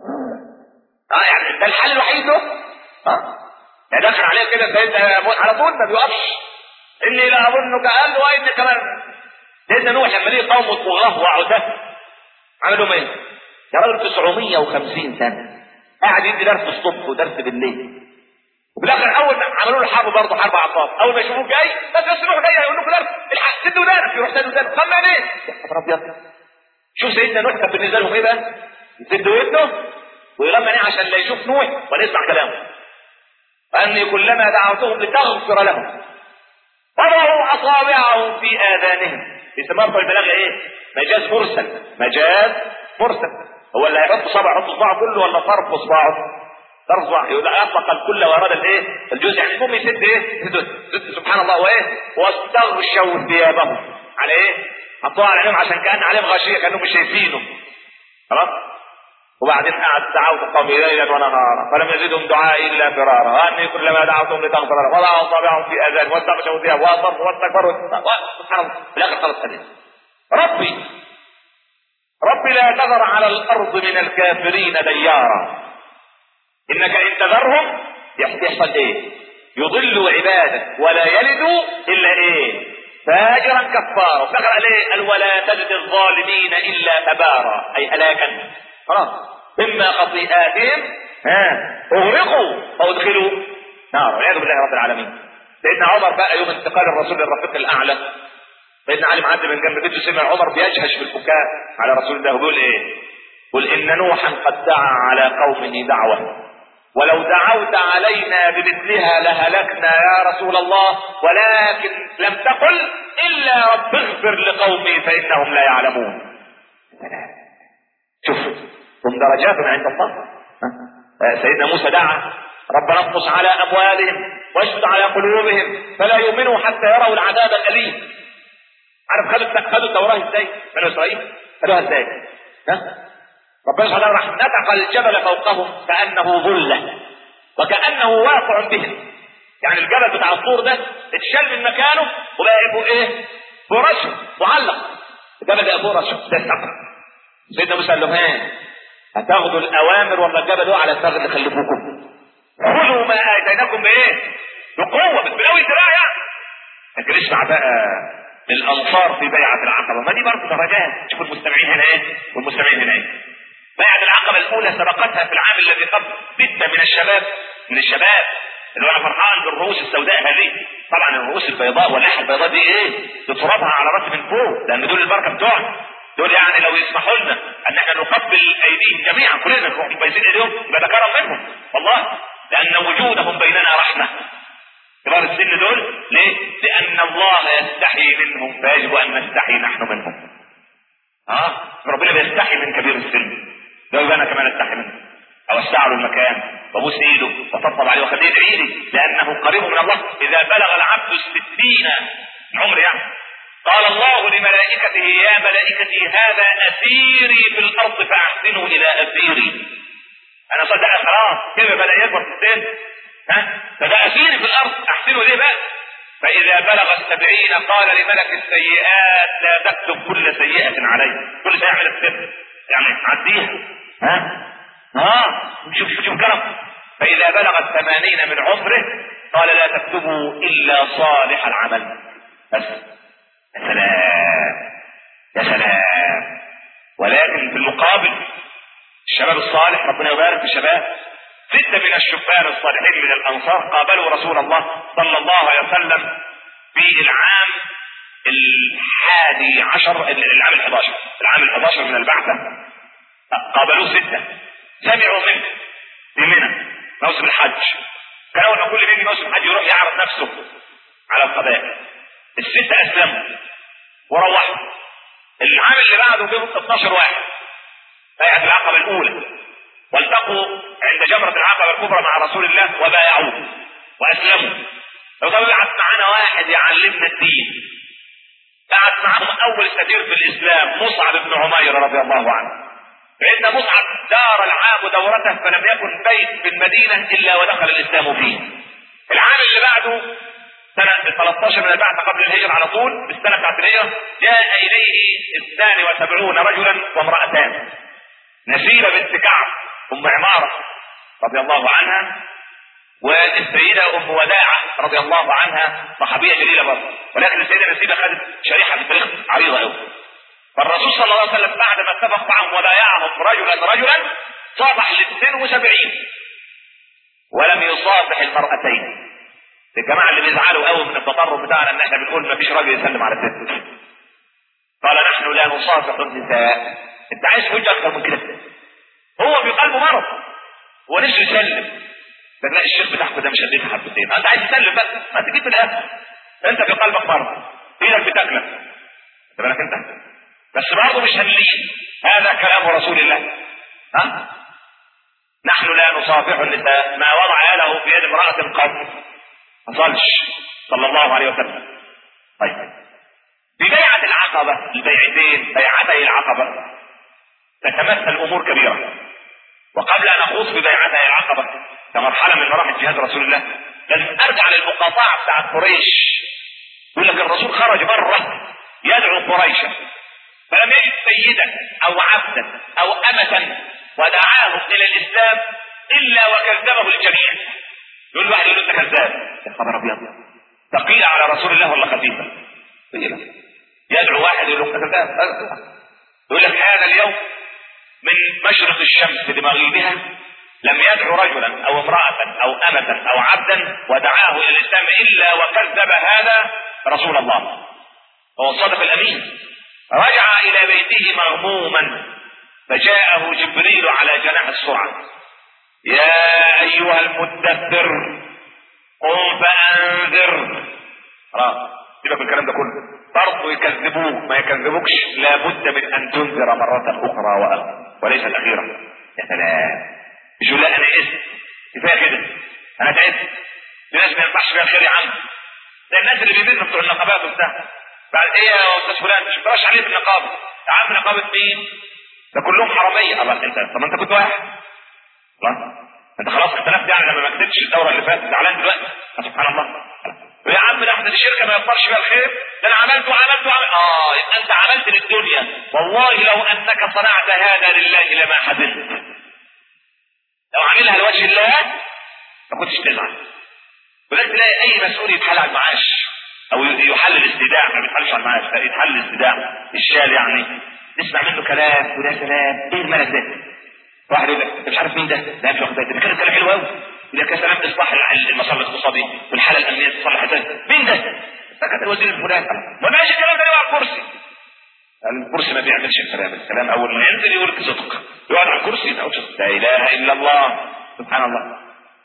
اه يعني ده الحل الوحيد له ها يعني دخل عليه كده سيدنا على طول ما بيوقفش اني لا اظنك قال له وان كمان سيدنا نوح لما ليه قومه طغاه وعتاه عملوا ايه؟ يا راجل 950 سنه قاعد يدي درس الصبح ودرس بالليل وفي الاخر اول ما عملوا له حرب برضه حرب عصاب اول ما يشوفوه جاي بس بس روح جاي هيقول لكم درس الحق سدوا ودانك يروح سد ودانك خلنا ليه؟ يا خبر ابيض شوف سيدنا نوح كان بالنسبه لهم ايه بقى؟ يسد ودنه ويغمى عينيه عشان لا يشوف نوح ولا يسمع كلامه أني كلما دعوتهم لتغفر لهم وضعوا أصابعهم في آذانهم بيسموها في البلاغة إيه؟ مجاز مرسل مجاز مرسل هو اللي هيحط صبع يحط صباعه كله ولا طرف صباعه؟ طرف صباعه يقول أطلق الكل وأراد الإيه؟ الجزء يعني المهم يسد إيه؟ يسد سبحان الله وإيه؟ واستغشوا ثيابهم على إيه؟ حطوها على عينيهم عشان كأن عليهم غشية كأنهم مش شايفينه خلاص؟ وبعدين قعد دعوت قومي ليلا ونهارا فلم يزدهم دعائي الا فرارا واني كلما دعوتهم لتغفر لهم وضعوا اصابعهم في اذان واستغشوا ثياب واصروا واستكبروا سبحان الله في الاخر خلص حديث ربي ربي لا تذر على الارض من الكافرين ديارا انك ان تذرهم يحصل ايه يضل عبادك ولا يلدوا الا ايه فاجرا كفارا وفي الاخر قال ايه قال ولا تجد الظالمين الا تبارا اي هلاكا خلاص مما خطيئاتهم ها اغرقوا وادخلوا نار والعياذ بالله رب العالمين سيدنا عمر بقى يوم انتقال الرسول للرفيق الاعلى سيدنا علي معدي من جنب بيته سمع عمر بيجهش في البكاء على رسول الله وبيقول ايه؟ قل ان نوحا قد دعا على قومه دعوه ولو دعوت علينا بمثلها لهلكنا يا رسول الله ولكن لم تقل الا رب اغفر لقومي فانهم لا يعلمون شوف هم درجات عند الله سيدنا موسى دعا ربنا اطمس على اموالهم واشدد على قلوبهم فلا يؤمنوا حتى يروا العذاب الاليم عارف خدوا خدوا التوراه ازاي بنو اسرائيل خدوها ازاي ها ربنا سبحانه راح نتق الجبل فوقهم كانه ظله وكانه واقع بهم يعني الجبل بتاع الطور ده اتشال من مكانه وبقى يبقوا ايه فرشه معلق الجبل ده فرشه ده السقف سيدنا موسى قال له ها هتاخدوا الاوامر ولا الجبل يقع على الفخذ اللي خلفوكم خذوا ما اتيناكم بايه بقوه بس بالاول ذراع يعني لكن اسمع بقى الانصار في بيعه العقبه ما دي برضه درجات شوفوا المستمعين هنا ايه والمستمعين هنا ايه بيعه العقبه الاولى سبقتها في العام الذي قبل سته من الشباب من الشباب اللي انا فرحان بالرؤوس السوداء هذه طبعا الرؤوس البيضاء واللحيه البيضاء دي ايه تتربها على راسي من فوق لان دول البركه بتوعنا دول يعني لو يسمحوا لنا ان احنا نقبل ايديهم جميعا كلنا نروح بايدين ايديهم يبقى ده كرم منهم والله لان وجودهم بيننا رحمه كبار السن دول ليه؟ لان الله يستحي منهم فيجب ان نستحي نحن منهم اه ربنا بيستحي من كبير السن ده يبقى انا كمان استحي منه اوسع له المكان وابوس ايده واطبطب عليه واخليه يدعي لي لانه قريب من الله اذا بلغ العبد الستين عمر يعني قال الله لملائكته يا ملائكتي هذا أسيري في الأرض فأحسنوا إلى أسيري أنا صدق خلاص كيف بدأ يكبر في السن ها فده أسيري في الأرض أحسنوا ليه بقى فإذا بلغ السبعين قال لملك السيئات لا تكتب كل سيئة علي كل سيئة يعمل السر يعني عديها ها ها شوف شوف شوف كلام فإذا بلغ الثمانين من عمره قال لا تكتبوا إلا صالح العمل بس سلام يا سلام ولكن في المقابل الشباب الصالح ربنا يبارك في الشباب ستة من الشبان الصالحين من الأنصار قابلوا رسول الله صلى الله عليه وسلم في العام الحادي عشر العام الحداشر العام الحداشر من البعثة قابلوه ستة سمعوا منه بمنى موسم الحج كان أول ما كل ما يجي موسم الحج يروح يعرض نفسه على القبائل الستة أسلموا وروحوا العام اللي بعده جابوا 12 واحد بيعة العقبة الأولى والتقوا عند جمرة العقبة الكبرى مع رسول الله وبايعوه وأسلموا لو طب بعت معانا واحد يعلمنا الدين بعت معهم أول سفير في الإسلام مصعب بن عمير رضي الله عنه فإن مصعب دار العام دورته فلم يكن بيت في المدينة إلا ودخل الإسلام فيه العام اللي بعده سنة 13 من البعث قبل الهجرة على طول بالسنة بتاعت الهجرة جاء إليه 72 رجلا وامرأتان نسيبة بنت كعب أم عمارة رضي الله عنها والسيدة أم وداعة رضي الله عنها صحابية جليلة برضه ولكن السيدة نسيبة خدت شريحة في التاريخ عريضة قوي فالرسول صلى الله عليه وسلم بعد ما اتفق معهم وبايعهم رجلا رجلا صافح ال 72 ولم يصافح المرأتين الجماعة اللي بيزعلوا قوي من التطرف بتاعنا ان احنا بنقول ما فيش راجل يسلم على ست قال نحن لا نصافح النساء انت عايز حجة اكتر من كده هو في قلبه مرض هو نفسه يسلم فتلاقي الشيخ بتاعك ده مشددها حبتين انت عايز تسلم بس ما تجيب في الاخر انت في قلبك مرض ايدك بتاكلك بالك انت بس برضه مش هنلين هذا كلام رسول الله ها نحن لا نصافح النساء ما وضع يده في يد امرأة قط حصلش صلى الله عليه وسلم طيب في بيعة العقبة البيعتين بيعتي العقبة تتمثل امور كبيرة وقبل ان اخوض في بيعتي العقبة كمرحلة من مراحل جهاد رسول الله لازم ارجع للمقاطعة بتاعت قريش يقول لك الرسول خرج مرة يدعو قريشا فلم يجد سيدا او عبدا او امة ودعاهم الى الاسلام الا وكذبه الجميع يقول واحد يقول له انت كذاب يا خبر ابيض ثقيلة على رسول الله ولا خفيفة يدعو واحد يقول له انت كذاب يقول لك هذا اليوم من مشرق الشمس لمغيبها لم يدعو رجلا او امرأة او امة او عبدا ودعاه الى الاسلام الا وكذب هذا رسول الله هو الصادق الامين رجع الى بيته مغموما فجاءه جبريل على جناح السرعة يا ايها المدبر قم فانذر خلاص سيبك من الكلام ده كله برضه يكذبوك ما يكذبوكش لابد من ان تنذر مرة اخرى وأخرى وليس الاخيرة يا سلام مش يقول لا انا اسم كفايه كده انا تعبت في ناس ما ينفعش فيها الخير يا عم ده الناس اللي بيبنوا بتوع النقابات وبتاع بعد ايه يا استاذ فلان مش بلاش عليه في النقابه يا عم نقابه مين؟ ده كلهم حراميه الله انت طب ما انت كنت واحد الله انت خلاص اختلفت يعني لما ما كتبتش الدوره اللي فاتت زعلان دلوقتي سبحان الله يا عم ده احنا الشركه ما يفطرش فيها الخير ده انا عملت وعملت وعملت اه يبقى انت عملت للدنيا والله لو انك صنعت هذا لله لما حزنت لو عاملها لوجه الله ما كنتش تزعل ولكن تلاقي اي مسؤول يتحل على المعاش او يحل الاستداع ما بيتحلش على المعاش لا يتحل الاستداع الشال يعني نسمع منه كلام وده كلام ايه الملك ده واحد يقول لك مش عارف مين ده ده مش واخد ده كان كلام حلو قوي يقول لك يا سلام اصلاح المسار الاقتصادي والحاله الامنيه تصلح ازاي مين ده؟ ده كان الوزير الفلاني ما ماشي الكلام ده على الكرسي الكرسي ما بيعملش الكلام الكلام اول ما ينزل يقول لك صدق يقعد على الكرسي لا اله الا الله سبحان الله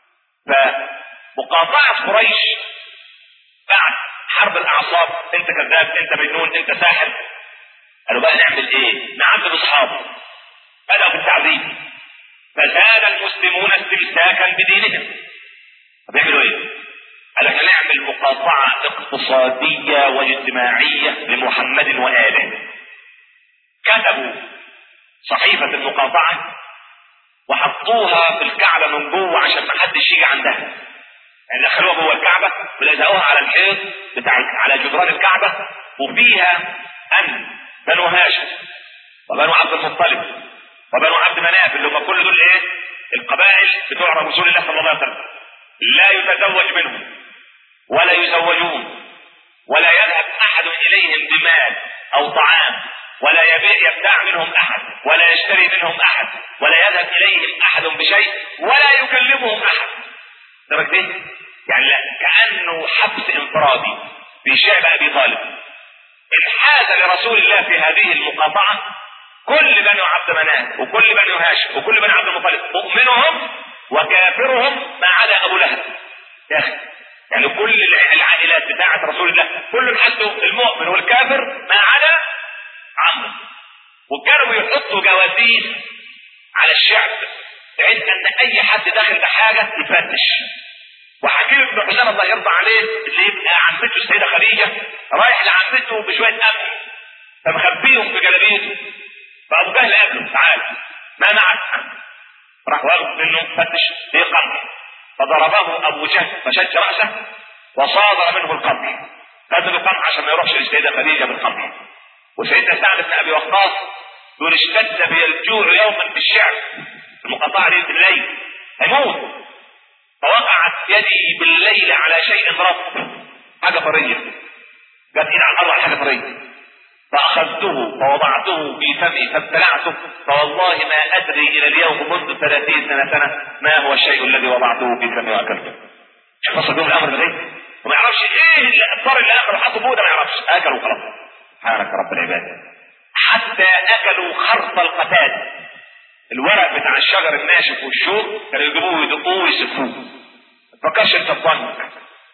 فمقاطعه قريش بعد حرب الاعصاب انت كذاب انت مجنون انت ساحر قالوا بقى نعمل ايه نعذب اصحابه بدأوا بالتعذيب فزاد المسلمون استمساكا بدينهم طب يعملوا ايه قال احنا نعمل مقاطعة اقتصادية واجتماعية لمحمد وآله كتبوا صحيفة المقاطعة وحطوها في الكعبة من جوه عشان ما حدش يجي عندها يعني دخلوها جوه الكعبة ولزقوها على الحيط بتاع على جدران الكعبة وفيها أن بنو هاشم وبنو عبد المطلب وبنو عبد مناف اللي هم كل دول ايه القبائل بتوع رسول الله صلى الله عليه وسلم لا يتزوج منهم ولا يزوجون ولا يذهب احد اليهم بمال او طعام ولا يبيع يبتاع منهم احد ولا يشتري منهم احد ولا يذهب اليهم احد بشيء ولا يكلمهم احد درجة ايه؟ يعني لا كانه حبس انفرادي في شعب ابي طالب انحاز لرسول الله في هذه المقاطعه كل بني عبد مناف وكل بني هاشم وكل بني عبد المطلب مؤمنهم وكافرهم ما عدا ابو لهب يا اخي يعني كل العائلات بتاعه رسول الله كل حسوا المؤمن والكافر ما عدا عمرو وكانوا يحطوا جواسيس على الشعب بحيث ان اي حد داخل بحاجه يفتش وحكيم بن حسام الله يرضى عليه اللي يبقى عمته السيده خديجه رايح لعمته بشويه امن فمخبيهم في جلابيته فابو جهل قابله تعال ما معك راح واخد منه فتش ايه قمح فضربه ابو جهل فشج راسه وصادر منه القمح خد القمح عشان ما يروحش للسيده خديجه بالقمح وسيدنا سعد بن ابي وقاص يقول اشتد بي الجوع يوما في الشعب المقاطعه دي بالليل هيموت فوقعت يدي بالليل على شيء رطب حاجه طريه جت ايدي على الارض على حاجه طريه فأخذته فوضعته في فمي فابتلعته فوالله ما أدري إلى اليوم منذ ثلاثين سنة سنة ما هو الشيء الذي وضعته في فمي وأكلته. شوف وصل بهم الأمر لغاية وما يعرفش إيه اللي الصار اللي أكله حطه بوده ما يعرفش أكلوا خلاص. سبحانك رب العباد. حتى أكلوا خرط القتاد. الورق بتاع الشجر الناشف والشوك كانوا يجيبوه يدقوه ويسفوه. ما تفكرش أنت في ظنك.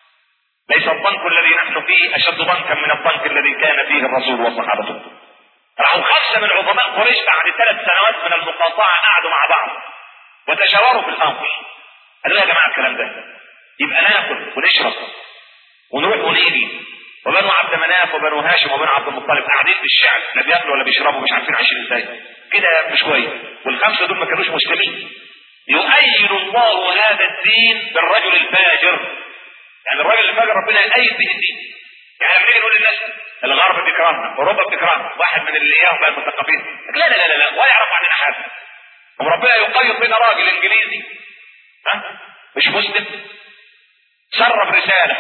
ليس الضنك الذي نحن فيه اشد ضنكا من الضنك الذي كان فيه الرسول وصحابته راحوا خمسه من عظماء قريش بعد ثلاث سنوات من المقاطعه قعدوا مع بعض وتشاوروا في الامر قالوا يا جماعه الكلام ده يبقى ناكل ونشرب ونروح ونيجي وبنو عبد مناف وبنو هاشم وبنو عبد المطلب قاعدين في الشعب لا بياكلوا ولا بيشربوا مش عارفين عايشين ازاي كده مش كويس والخمسه دول ما كانوش مسلمين يؤيد الله هذا الدين بالرجل الفاجر يعني الراجل الفاجر ربنا يأيد به الدين يعني لما نيجي نقول للناس الغرب بيكرهنا اوروبا بتكرهنا واحد من اللي اياهم بقى المثقفين لا لا لا لا ولا يعرف عننا حاجه وربنا يقيد بنا راجل انجليزي ها مش مسلم سرب رساله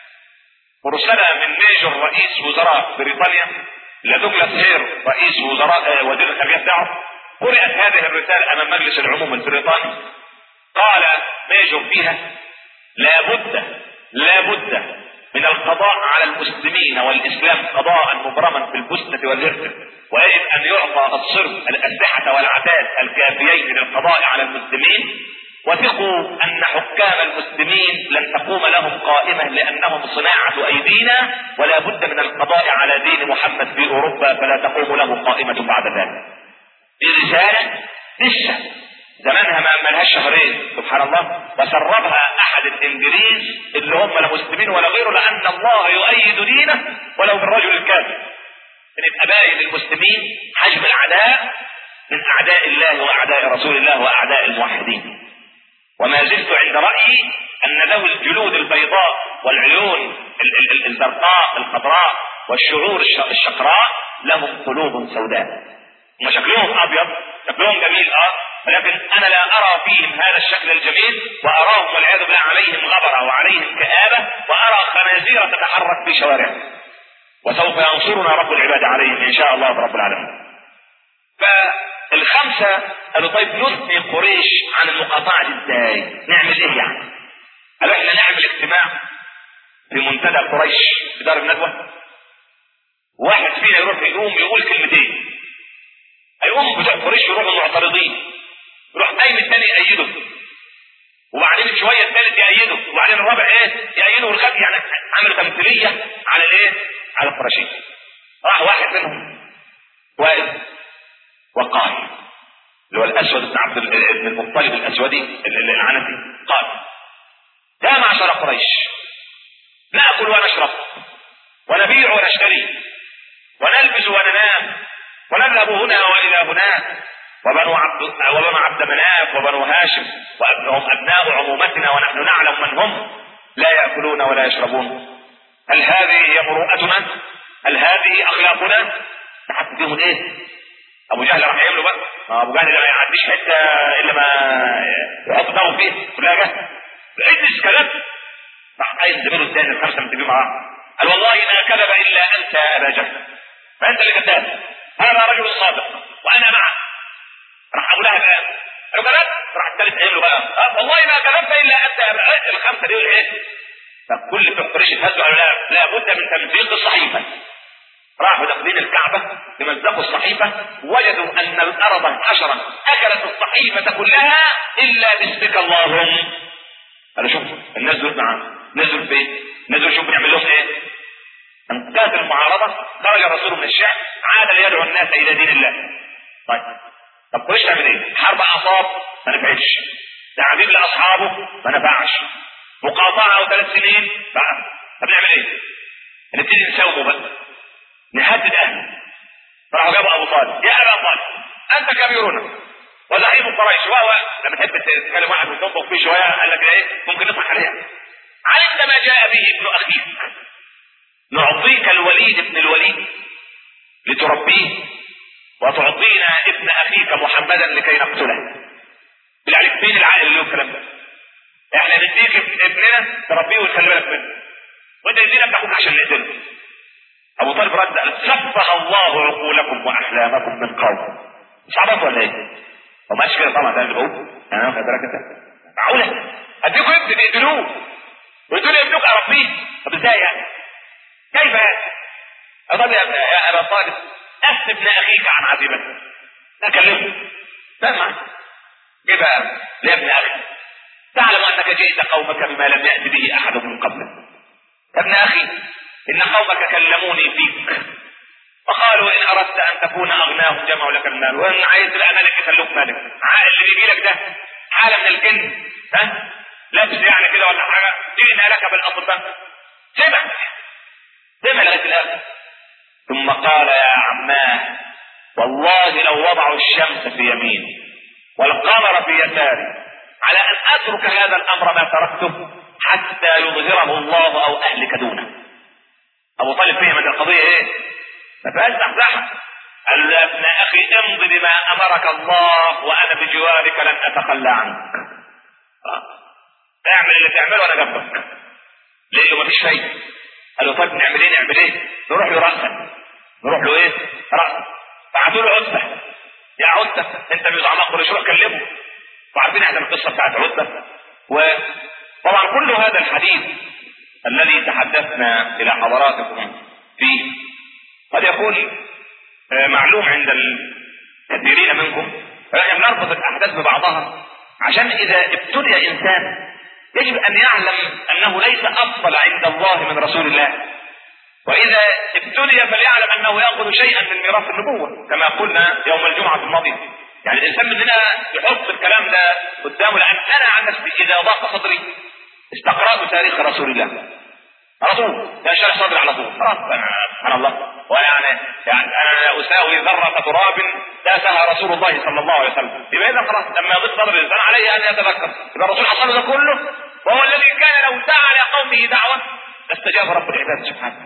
مرسله من ميجر رئيس وزراء بريطانيا لدوغلاس هير رئيس وزراء وزير الخارجيه بتاعه قرأت هذه الرساله امام مجلس العموم البريطاني قال ميجر فيها لابد لابد من القضاء على المسلمين والاسلام قضاء مبرما في البسنة والهرسة ويجب ان يعطى الصرف الاسلحة والعتاد الكافيين للقضاء على المسلمين وثقوا ان حكام المسلمين لن تقوم لهم قائمة لانهم صناعة ايدينا ولا بد من القضاء على دين محمد في اوروبا فلا تقوم له قائمة بعد ذلك دي رسالة لسه زمانها ما ملهاش شهرين سبحان الله وسربها احد الانجليز اللي هم لا مسلمين ولا غيره لان الله يؤيد دينه ولو بالرجل الكافر ان يبقى باين للمسلمين حجم العداء من اعداء الله واعداء رسول الله واعداء الموحدين وما زلت عند رايي ان ذوي الجلود البيضاء والعيون الزرقاء الخضراء والشعور الشقراء لهم قلوب سوداء هم شكلهم ابيض شكلهم جميل اه ولكن انا لا ارى فيهم هذا الشكل الجميل واراهم والعياذ بالله عليهم غبره وعليهم كآبه وارى خنازير تتحرك في شوارعهم وسوف ينصرنا رب العباد عليهم ان شاء الله رب العالمين. فالخمسه قالوا طيب نثني قريش عن المقاطعه ازاي؟ نعمل ايه يعني؟ قالوا احنا نعمل اجتماع في منتدى قريش في دار الندوه واحد فينا يروح يقوم يقول كلمتين هيقوم بتوع قريش يروحوا معترضين يروح قايم الثاني يأيده وبعدين شويه الثالث يأيده وبعدين الرابع ايه يأيده والخامس يعني عملوا تمثيليه على الايه على القرشين راح واحد منهم واقف وقال اللي هو الاسود بن عبد بن المطلب الاسودي العنفي قال يا معشر قريش ناكل ونشرب ونبيع ونشتري ونلبس وننام ونذهب هنا والى هناك وبنو عبد وبنو عبد مناف وبنو هاشم وابنهم ابناء عمومتنا ونحن نعلم من هم لا ياكلون ولا يشربون هل هذه هي مروءتنا؟ هل هذه اخلاقنا؟ حتى فيهم ايه؟ ابو جهل راح يعمله بقى ابو جهل ما يعديش حته الا ما يحط دمه فيه كلها جهل عدس كلام راح قايم زميله الثاني الخمسه متفقين مع بعض قال والله ما كذب الا انت يا ابا جهل فانت اللي كذاب هذا رجل صادق وانا معه راح ابو لهب قال كذبت راح الثالث قايل له بقى أه والله ما كذبت الا انت الخمسه دي ايه فكل في قريش اتهزوا قالوا لا لابد من تمزيق الصحيفه راحوا داخلين الكعبة لمزقوا الصحيفة وجدوا أن الأرض الحشرة أكلت الصحيفة كلها إلا باسمك اللهم قالوا شوف الناس دول معانا نزلوا فين؟ نزلوا شوف نعمل لهم ايه؟ انتهت المعارضة خرج الرسول من الشعب عاد ليدعو الناس إلى دين الله طيب طب كويس نعمل ايه؟ حرب أعصاب ما نفعتش تعذيب لأصحابه ما نفعش مقاطعة أو ثلاث سنين بقى طب نعمل ايه؟ نبتدي نساومه بقى نهدد اهله راحوا جابوا ابو طالب يا ابا طالب انت كبيرنا وزعيم قريش وهو لما تحب تتكلم واحد وتنطق فيه شويه قال لك ايه ممكن نضحك عليها علمت ما جاء به ابن اخيك نعطيك الوليد ابن الوليد لتربيه وتعطينا ابن اخيك محمدا لكي نقتله بالله عليك مين العاقل اللي له الكلام ده؟ احنا نديك ابننا تربيه وتخلي بالك منه وانت تدينا ابن اخوك عشان نقتله ابو طالب رد قال سفه الله عقولكم واحلامكم من قوم مش عبط ولا ايه؟ هو ماشي كده طبعا ده اللي بقول انا واخد بالك انت معقوله اديكم ابن تقتلوه وتقول ابنك اربيه طب ازاي يعني؟ كيف يعني؟ اظل يا يا ابا طالب اهل ابن اخيك عن عزيمته اكلمه سمع ايه بقى لابن اخي تعلم انك جئت قومك بما لم يات به احد من قبلك يا ابن اخي إن قومك كلموني فيك وقالوا إن أردت أن تكون أغناهم جمعوا لك المال وإن عايز بقى ملك يخلوك ملك اللي بيجي لك ده حالة من الجن ها لبس يعني كده ولا حاجة جئنا لك بالأطباء سمع سمع لغاية الآخر ثم قال يا عماه والله لو وضعوا الشمس في يميني والقمر في يساري على أن أترك هذا الأمر ما تركته حتى يظهره الله أو أهلك دونه ابو طالب فهم ان القضيه ايه؟ ما فيهاش زحزحه قال له يا ابن اخي امض بما امرك الله وانا بجوارك لن اتخلى عنك. آه. اعمل اللي تعمله وانا جنبك. ليه له مفيش فايده. قال له طيب نعمل ايه نعمل ايه؟ نروح له راسا. نروح له ايه؟ راسا. بعتوا له عتبه. يا عتبه انت من زعماء قريش روح كلمه. وعارفين احنا القصه بتاعت عتبه. وطبعا كل هذا الحديث الذي تحدثنا الى حضراتكم فيه قد يكون معلوم عند الكثيرين منكم ولكن نربط الاحداث ببعضها عشان اذا ابتلي انسان يجب ان يعلم انه ليس افضل عند الله من رسول الله واذا ابتلي فليعلم انه ياخذ شيئا من ميراث النبوه كما قلنا يوم الجمعه الماضيه يعني الانسان مننا يحط الكلام ده قدامه لان انا عن نفسي اذا ضاق صدري استقرأت تاريخ رسول الله على طول ينشرح صدري على طول خلاص سبحان الله ولا يعني يعني انا اساوي ذره تراب داسها رسول الله صلى الله عليه وسلم يبقى اذا خلاص لما يضيق صدر الانسان عليه ان يتذكر يبقى الرسول حصل ده كله وهو الذي كان لو دعا لقومه دعوه لاستجاب رب العباد سبحانه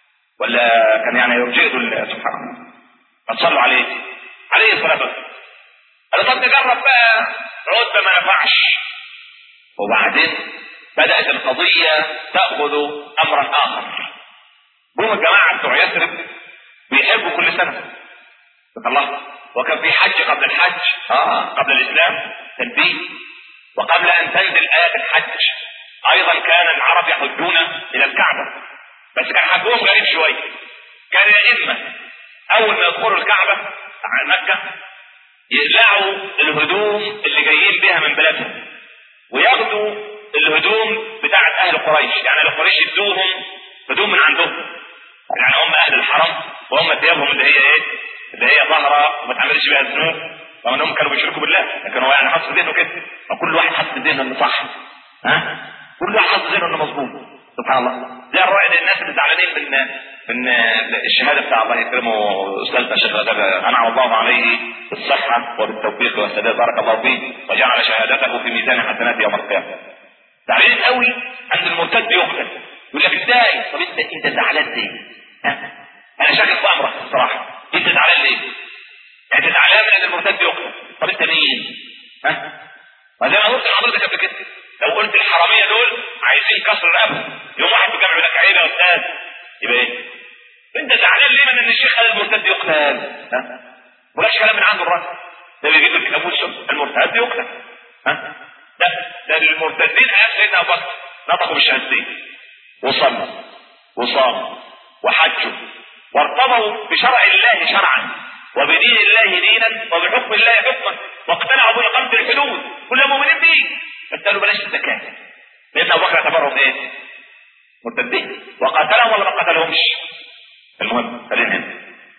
ولا كان يعني يرجئ سبحانه ما تصلوا عليه عليه الصلاه والسلام قال طب نجرب بقى عتبه ما نفعش وبعدين بدأت القضية تأخذ أمرا آخر جم الجماعة بتوع يثرب بيحبوا كل سنة الله وكان في حج قبل الحج آه قبل الإسلام تنبيه وقبل أن تنزل آيات الحج أيضا كان العرب يحجون إلى الكعبة بس كان حجهم غريب شوية كان الأئمة أول ما يدخلوا الكعبة على مكة يقلعوا الهدوم اللي جايين بها من بلادهم وياخدوا الهدوم بتاعت اهل قريش يعني اهل قريش يدوهم هدوم من عندهم يعني هم اهل الحرم وهم ثيابهم اللي هي ايه اللي هي ظاهره وما تعملش بها ذنوب رغم انهم كانوا بيشركوا بالله لكن هو يعني حط ذهنه كده فكل واحد حط ذهنه انه صح ها كل واحد حط ذهنه انه مظبوط سبحان الله زي الرائد الناس اللي زعلانين من من الشهاده بتاع الله يكرمه استاذنا الشيخ غدابه انعم الله عليه بالصحه وبالتوفيق والسداد بارك الله فيه وجعل شهادته في ميزان حسنات يوم القيامه زعلانين قوي ان المرتد يقتل يقول لك ازاي طب انت انت زعلان ليه؟ ها؟ انا شاكك في امرك الصراحه انت زعلان ليه؟ انت زعلان من ان المرتد يقتل طب انت مين؟ ها؟ ما زي ما قلت لحضرتك قبل كده لو قلت الحراميه دول عايزين كسر رقبهم يوم واحد بجمع لك عيله يا استاذ يبقى ايه؟ انت زعلان ليه من كمان ان الشيخ قال المرتد يقتل ها ولاش كلام من عنده الراجل ده اللي يجيب الكتاب والسنه المرتد يقتل ها ده ده المرتدين ايام سيدنا ابو بكر نطقوا بالشهادتين وصلوا وصاموا وحجوا وارتضوا بشرع الله شرعا وبدين الله دينا وبحكم الله حكما واقتنعوا بإقامة الحدود كلهم مؤمنين به بس قالوا بلاش الزكاة لأن أبو بكر اعتبرهم إيه؟ مرتدين وقاتلهم ولا ما قتلهمش؟ المهم خلينا هنا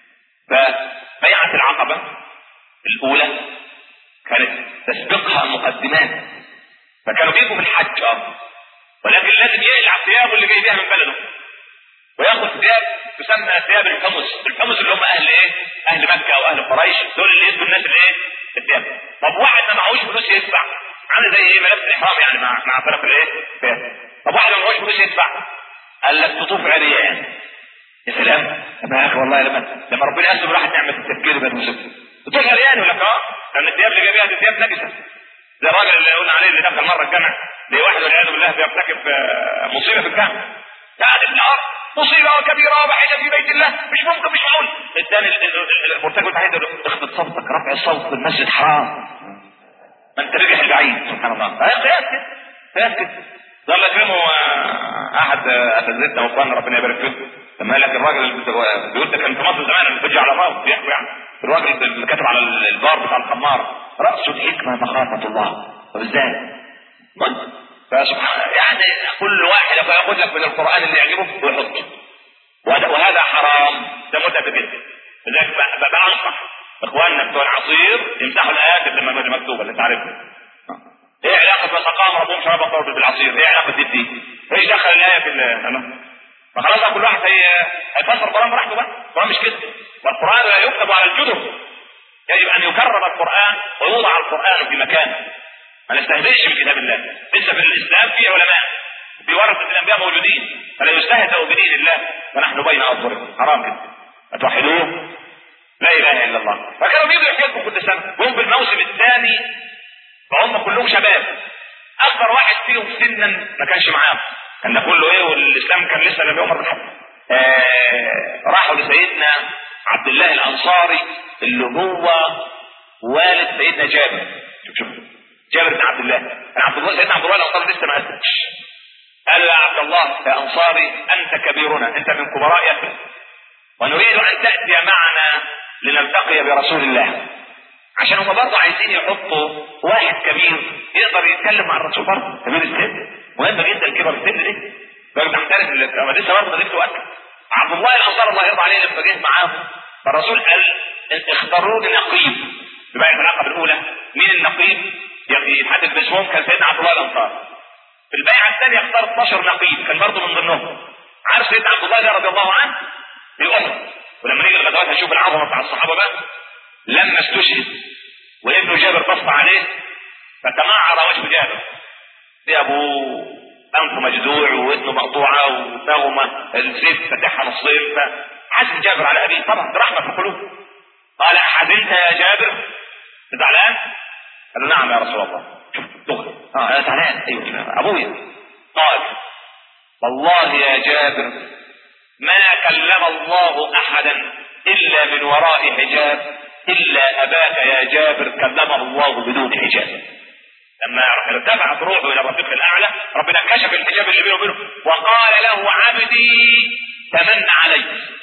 فبيعة العقبة الأولى كانت تسبقها مقدمات فكانوا بيجوا بالحج اه ولكن لازم يقلع ثيابه اللي جاي بيها من بلده وياخد ثياب تسمى ثياب الحمص الحمص اللي هم اهل ايه اهل مكه او اهل قريش دول اللي يدوا الناس الايه الثياب طب واحد ما معهوش فلوس يدفع عامل زي ايه ملابس الاحرام يعني مع مع فرق الايه طب واحد ما معهوش فلوس يدفع قال لك تطوف عريان يا سلام طب يا اخي والله لما لما ربنا يسلم راحت نعمه التفكير بقت مصيبه تطوف عريان يقول لك اه لان الثياب اللي جايبها دي ثياب نجسه زي الراجل اللي قلنا عليه اللي دخل مره الجامع لواحد والعياذ بالله بيرتكب مصيبه في الجامع قاعد ابن مصيبه كبيره وبحيجه في بيت الله مش ممكن مش معقول الثاني المرتكب الحديث يقول اخفض صوتك رفع الصوت في المسجد حرام ما انت رجع البعيد سبحان الله قياس كده قياس كده ظل يكرمه احد اساتذتنا واخواننا ربنا يبارك فيهم لما قال لك الراجل اللي بيقول ده كان في مصر زمان اللي بيجي على الراس بيحكوا يعني الراجل اللي كتب على البار بتاع الخمار رأس الحكمة مخافة الله طب ازاي؟ فسبحان يعني كل واحد ياخذ لك من القرآن اللي يعجبه ويحطه وهذا حرام ده متعب جدا لذلك بنصح اخواننا بتوع العصير يمسحوا الايات اللي مكتوبه اللي تعرفها ايه علاقه فسقام ربهم شراب الطرد بالعصير ايه علاقه دي دي ايش دخل الايه في فخلاص كل واحد هي هيفسر القران براحته بقى القران مش كده والقران لا يكتب على الجدر يجب ان يكرم القران ويوضع القران في مكانه ما نستهزئش بكتاب الله لسه في الاسلام في علماء في ورثه الانبياء موجودين فلا يستهزأ بدين الله ونحن بين اظهرهم حرام كده اتوحدوه لا اله الا الله فكانوا بيجوا يحكوا كل سنه وهم في الموسم الثاني فهم كلهم شباب اكبر واحد فيهم سنا ما كانش معاهم كان ده كله ايه والاسلام كان لسه لم يؤمر بحد آه راحوا لسيدنا عبد الله الانصاري اللي هو والد سيدنا جابر شوف شوف جابر بن عبد الله كان عبد الله سيدنا عبد الله الانصاري لسه ما اسلمش قال يا عبد الله يا انصاري انت كبيرنا انت من كبراء يثرب ونريد ان تاتي معنا لنلتقي برسول الله عشان هم برضه عايزين يحطوا واحد كبير يقدر يتكلم مع الرسول برضه كبير السن مهم جدا كبر السن دي لازم تحترم لما لسه برضه نفسه وقت عبد الله الانصار الله يرضى عليه لما جه معاهم فالرسول قال اختاروا لي نقيب يبقى في العقبه الاولى مين النقيب يتحدث باسمهم كان سيدنا عبد الله الانصار في البيعه الثانيه اختار 12 نقيب كان برضه من ضمنهم عارف سيدنا عبد الله رضي الله عنه في احد ولما نيجي الغزوات هنشوف العظمه بتاع الصحابه بقى لما استشهد وابن جابر بص عليه فتمعر وجه جابر دي ابوه انفه مجذوع ودنه مقطوعه ودماغه السيف فاتحها نصين فحزن جابر على ابيه طبعا دي رحمه في القلوب قال احزنت يا جابر زعلان؟ قال له نعم يا رسول الله دغري اه انا زعلان ايوه ابويا قال والله يا جابر ما كلم الله احدا الا من وراء حجاب الا اباك يا جابر كلمه الله بدون حجاب لما ارتفعت روحه الى الرفيق الاعلى ربنا كشف الحجاب اللي بينه وبينه وقال له عبدي تمن علي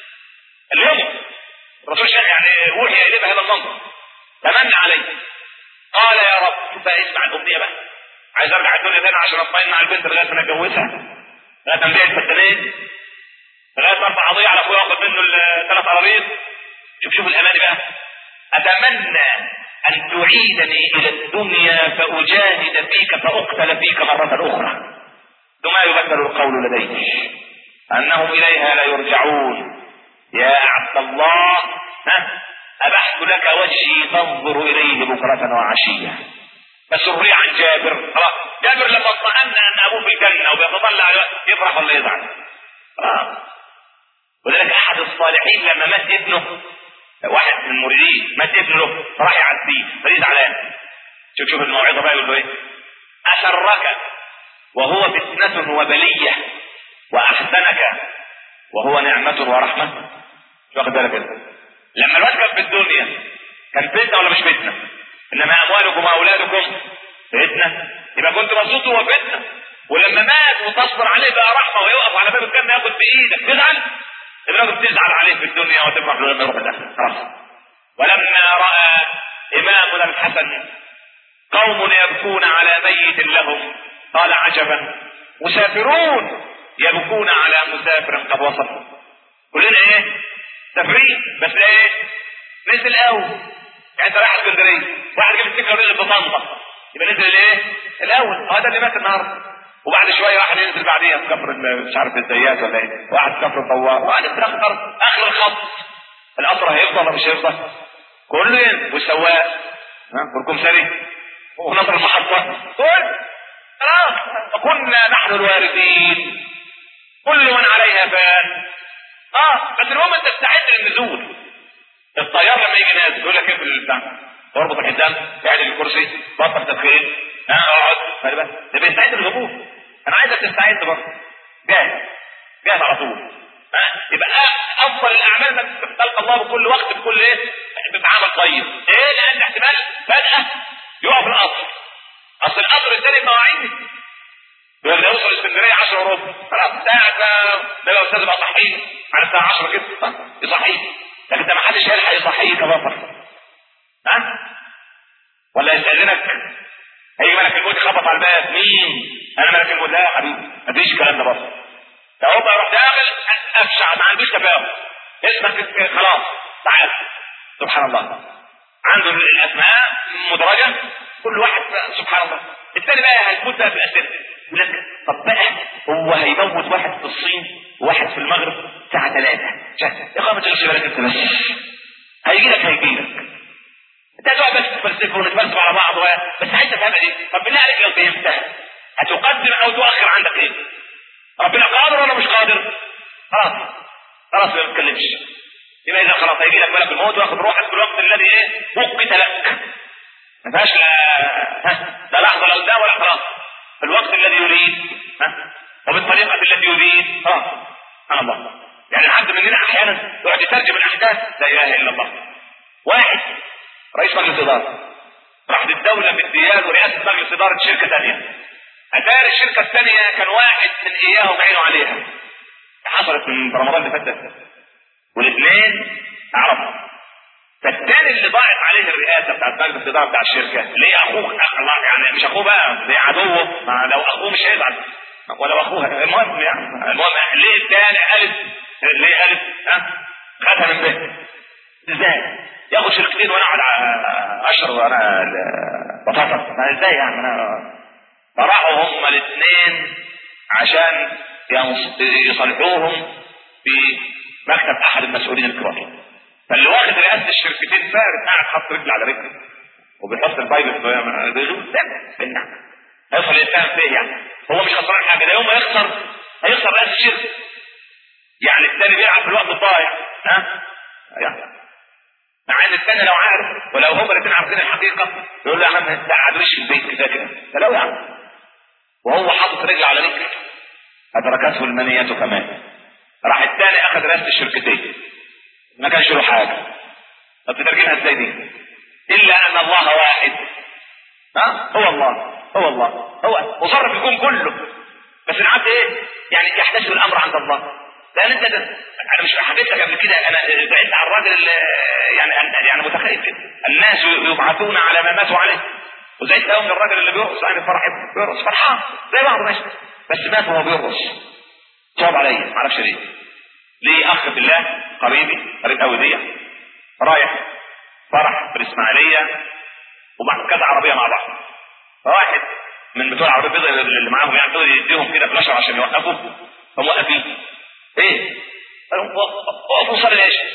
اليوم الرسول يعني وحي اليه بهذا المنظر تمن علي قال يا رب شوف بقى اسمع الامنيه بقى عايز ارجع الدنيا تاني عشان اطمئن على البنت لغايه ما اتجوزها لغايه ما نبيع الفتانين لغايه ما ارفع قضيه على اخويا واخد منه الثلاث اراضين شوف شوف الاماني بقى اتمنى ان تعيدني الى الدنيا فاجاهد فيك فاقتل فيك مره اخرى ثم يبدل القول لديه انهم اليها لا يرجعون يا عبد الله ها ابحت لك وجهي تنظر اليه بكره وعشيه فسري عن جابر خلاص جابر لما اطمأن ان ابوه في الجنه وبيتطلع يفرح ولا يزعل آه. ولذلك احد الصالحين لما مات ابنه واحد من المريدين مات ابنه له فراح يعزيه فليه زعلان شوف شوف الموعظه بقى يقول له ايه اسرك وهو فتنه وبليه واحسنك وهو نعمه ورحمه واخد بالك انت لما الواد كان في الدنيا كان فتنه ولا مش فتنه انما اموالكم واولادكم فتنه يبقى كنت مبسوط هو فتنه ولما مات وتصبر عليه بقى رحمه ويقف على باب الجنه ياخد بايدك تزعل الراجل تزعل عليه في الدنيا وتفرح له لما يروح الاخره خلاص ولما راى امامنا الحسن قوم يبكون على ميت لهم قال عجبا مسافرون يبكون على مسافر قد وصل كلنا ايه تفريق بس ايه نزل قوي يعني انت رايح اسكندريه واحد جاب السكه ونزل بطنطا يبقى نزل الايه الاول هذا اللي مات النهارده وبعد شويه واحد ينزل بعديها في كفر مش عارف الزيات ولا ايه واحد في كفر الطوار واحد في الاخر اخر الخط القطر هيفضل ولا مش هيفضل كله ينزل والسواق ها كلكم سري ونصر المحطه كل خلاص وكنا نحن الوارثين كل من عليها فان اه بس المهم انت تستعد للنزول الطيار لما يجي نازل يقول لك ايه في البتاع اربط الحزام اعدل الكرسي بطل تدخين ها اقعد خلي بالك ده بيستعد للهبوط انا عايزك تستعد برضه جاهز جاهز على طول ها يبقى افضل الاعمال انك تلقى الله بكل وقت بكل ايه بعمل طيب ايه لان احتمال فجاه يقف القطر اصل القطر الثاني مواعيد لما يوصل اسكندريه 10 وربع خلاص ساعه ده لو استاذ بقى صحيح على الساعه 10 كده يصحيح لكن ده ما حدش هيلحق يصحيك يا بطل ها ولا يستاذنك هيجي ملك الموت يخبط على الباب مين انا ملك الموت لا يا حبيبي مفيش الكلام ده بس ده هو بقى يروح داخل افشع ما عندوش تفاهم اسمك خلاص تعال سبحان الله عنده الاسماء مدرجه كل واحد سبحان الله الثاني بقى هيفوت بقى بالاسئله يقول لك طب بقى هو هيموت واحد في الصين وواحد في المغرب الساعه 3 يا اخويا ما تشغلش بالك انت بس هيجي لك هيجي لك انت هتقعد بس تفلسفه ونتفلسف على بعض بس عايز تفهمها دي طب بالله عليك لو فهمتها هتقدم او تؤخر عندك ايه؟ ربنا قادر ولا مش قادر؟ خلاص خلاص ما نتكلمش يبقى اذا خلاص هيجي لك ملك الموت وياخد روحك في الوقت الذي ايه؟ وقت لك ما فيهاش لا لا لحظه لا قدام ولا خلاص في الوقت الذي يريد ها وبالطريقه التي يريد اه سبحان الله يعني العبد مننا احيانا يقعد يترجم الاحداث لا اله الا الله واحد رئيس مجلس اداره راح للدوله بالديان ورئاسه مجلس اداره شركه ثانيه اتاري الشركه الثانيه كان واحد من اياهم عينه عليها حصلت من رمضان اللي فات ده والاثنين اعرفهم فالثاني اللي ضاعت عليه الرئاسه بتاعت مجلس الاداره بتاع الشركه اللي هي اخوه الله يعني مش اخوه بقى اللي هي عدوه ما لو اخوه مش هيزعل ولو اخوها المهم يعني المهم ليه الثاني الف ليه الف ها خدها من به ازاي ياخد شركتين وانا اقعد اشرب وانا بطاطا ازاي يعني انا فراحوا هم الاثنين عشان يصلحوهم في مكتب احد المسؤولين الكبار فاللي واخد رئاسه الشركتين فارس قاعد حاطط رجل على رجل وبيحط البايبل في هيوصل الانسان فيه يعني هو مش خسران حاجه ده يوم ما يخسر هيخسر رئاسه الشركه يعني الثاني بيلعب في الوقت الضايع ها يعني مع ان الثاني لو عارف ولو هما الاثنين عارفين الحقيقه يقول له يا عم ما تقعدوش في البيت كده كده فلو يا عم وهو حاطط رجل على رجل ادركته المنيه كمان راح الثاني اخذ رئاسه الشركتين ما كانش له حاجه طب تترجمها ازاي دي الا ان الله واحد ها هو الله هو الله هو مصرف الكون كله بس العبد ايه يعني يحتسب الامر عند الله لان انت ده انا مش حكيت لك قبل كده انا بعدت عن الراجل يعني يعني متخيل كده الناس يبعثون على ما ماتوا عليه وزعلت قوي من الراجل اللي بيرقص يعني فرح بيرقص فرحان زي بعض ماشي بس مات وهو بيرقص صعب عليا ما اعرفش ليه ليه اخ في الله قريبي قريب قوي دي رايح فرح في الاسماعيليه ومع كذا عربيه مع بعض فواحد من بتوع العربيه البيضاء اللي معاهم يعني دول يديهم كده فلاشر عشان يوقفوا هم واقفين ايه؟ قالوا وقفوا صلي العشاء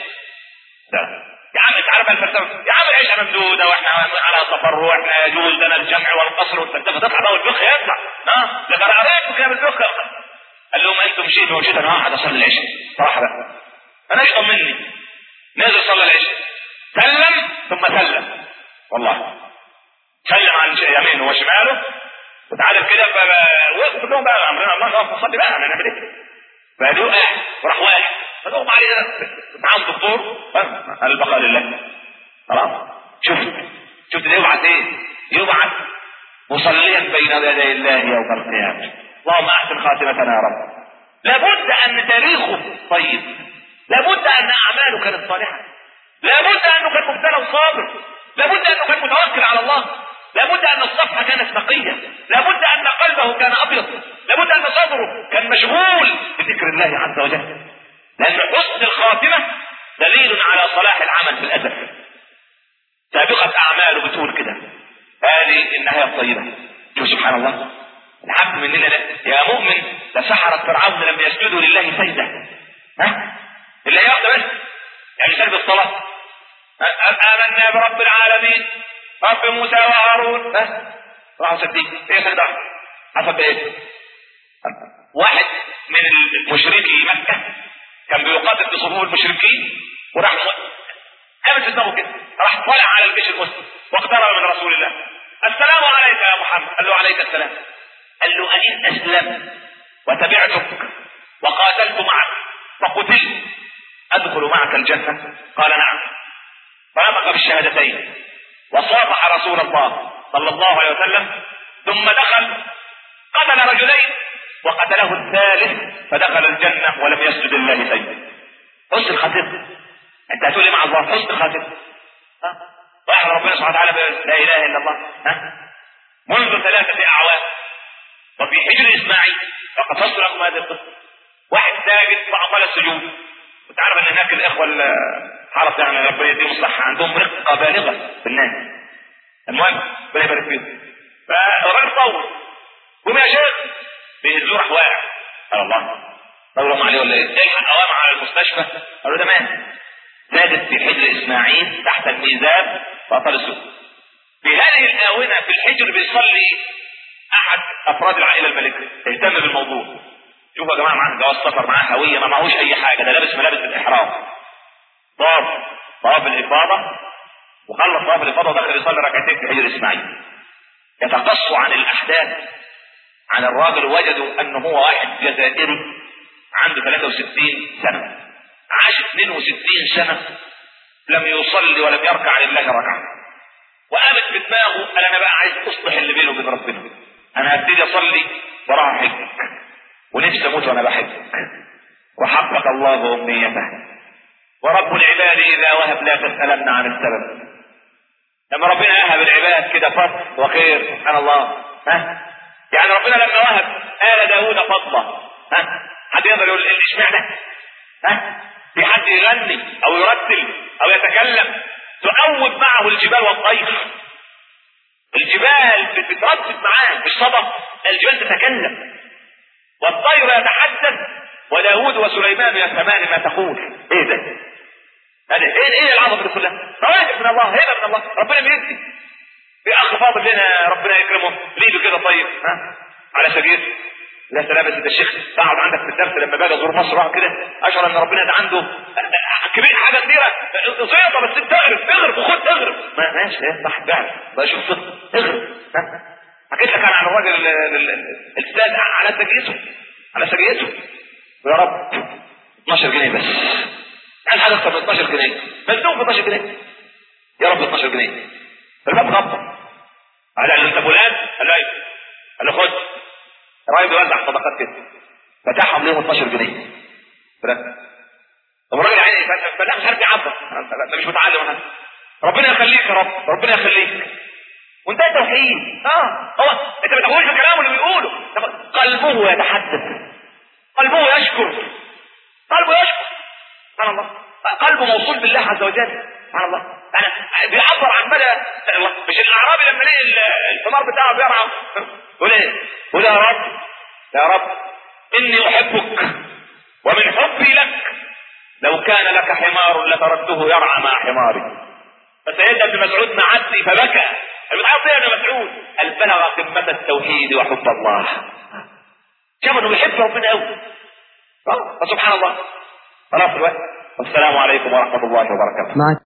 يا عم انت عارف الفلسفه يا عم العيشه ممدوده واحنا على سفر واحنا يجوز لنا الجمع والقصر والفلسفه تطلع بقى والفقه يطلع ها ده انا قريت كلام الفقه قال لهم انتم مشيتوا ومشيت انا واحد اصلي العشاء صراحه بقى انا ايش مني نزل صلى العشاء سلم ثم سلم والله سلم عن يمينه وشماله وتعالى كده فوقف لهم بقى امرنا الله نقف نصلي بقى هنعمل ايه؟ فقالوا قاعد وراح واقع فدوم عليه معاهم دكتور البقاء لله خلاص شفت شفت ده يبعث ايه يبعث مصليا بين يدي الله يوم القيامه اللهم احسن خاتمتنا يا رب لابد ان تاريخه طيب لابد ان اعماله كانت صالحه لابد انه كان مبتلى وصابر لابد انه كان متوكل على الله لابد ان الصفحه كانت نقيه لابد ان قلبه كان ابيض لابد ان صدره كان مشغول بذكر الله عز وجل لان حسن الخاتمه دليل على صلاح العمل في الازل سابقة أعماله بتقول كده هذه النهاية الطيبة شوف سبحان الله الحق مننا لا يا مؤمن لسحرة فرعون لم يسجدوا لله سجدة ها اللي هي واحدة بس يعني سجد الصلاة آمنا برب العالمين رب موسى وهارون بس راحوا سجدين هي سجدة واحدة حسب بإيه واحد من المشركي مكة كان بيقاتل في صفوف المشركين وراح قامت في دماغه كده راح طلع على الجيش المسلم واقترب من رسول الله السلام عليك يا محمد قال له عليك السلام قال له أئن أسلمت وتبعتك وقاتلت معك فقتلت أدخل معك الجنة قال نعم فنطق بالشهادتين وصافح رسول الله صلى الله عليه وسلم ثم دخل قتل رجلين وقتله الثالث فدخل الجنة ولم يسجد الله سجد حسن الخاتمة انت هتقول ايه مع الله حسن الخاتمة ها واحد ربنا سبحانه وتعالى لا اله الا الله ها منذ ثلاثة اعوام وفي حجر اسماعيل وقد فصل لكم هذه القصة واحد ساجد فأطال السجود انت عارف ان هناك الاخوة الحرس يعني ربنا يديهم الصحة عندهم رقة بالغة في الناس المهم ربنا يبارك فيهم فالراجل طول قوم يا شيخ بيهزوه راح واقع قال الله دورهم عليه ولا ايه؟ الحق قوام على المستشفى قالوا ده مات ساجد في حجر اسماعيل تحت الميزان فاطال السجود في هذه الاونه في الحجر بيصلي احد افراد العائله الملكيه اهتم بالموضوع شوفوا يا جماعه معاه جواز سفر معاه هويه ما معهوش اي حاجه ده لابس ملابس الاحرام طاف طواف الافاضه وخلص طواف الافاضه ودخل يصلي ركعتين في حجر اسماعيل يتقصوا عن الاحداث عن الراجل وجدوا ان هو واحد جزائري عنده 63 سنه عاش 62 سنه لم يصلي ولم يركع لله ركعه وقامت في دماغه قال انا بقى عايز اصلح اللي بينه وبين ربنا انا هبتدي اصلي وراها حج ونفسي اموت وانا بحج وحقق الله امنيته ورب العباد اذا وهب لا تسالن عن السبب لما ربنا يهب العباد كده فضل وخير سبحان الله ها يعني ربنا لما وهب آل داوود فضلا ها حد يقدر يقول ايه اشمعنى ها في حد يغني او يرتل او يتكلم تؤوب معه الجبال والطير الجبال بتتردد معاه مش صدى الجبال تتكلم والطير يتحدث وداود وسليمان يفهمان ما تقول ايه ده هذا ايه ايه العظمه دي كلها مواهب من الله هبه من الله ربنا بيدي في اخ فاضل لنا ربنا يكرمه ليده كده طيب ها على سبيل لا سلام يا سيد الشيخ تقعد عندك في الدرس لما باجي ازور مصر واقعد كده اشعر ان ربنا ده عنده كبير حاجه كبيره زيطه بس تغرب تغرب وخد تغرب ما ماشي ايه صح فعلا بقى شوف صدق اغرب حكيت لك انا عن الراجل الاستاذ على سجيته على سجيته يا رب 12 جنيه بس عايز حاجه اكتر من 12 جنيه مزنوق ب 12 جنيه يا رب 12 جنيه فالباب خبط قال له انت فلان قال له ايوه قال له خد الراجل بيوزع صدقات كده فتحهم ليهم 12 جنيه فلان طب الراجل يعني فلا مش عارف يعبر انت مش متعلم ولا ربنا يخليك يا رب ربنا يخليك وانت توحيد اه هو انت ما تقولش كلامه اللي بيقوله قلبه يتحدث قلبه يشكر قلبه يشكر سبحان الله قلبه موصول بالله عز وجل سبحان الله يعني بيعبر عن مدى مش الاعرابي لما لقي الحمار بتاعه بيرعى يقول ايه؟ يقول يا رب يا رب اني احبك ومن حبي لك لو كان لك حمار لتركته يرعى مع حماري فسيدنا ابن مسعود معدي فبكى المتعاطي يا ابن مسعود قال بلغ قمة التوحيد وحب الله شاف انه بيحب ربنا قوي فسبحان الله خلاص الوقت والسلام عليكم ورحمة الله وبركاته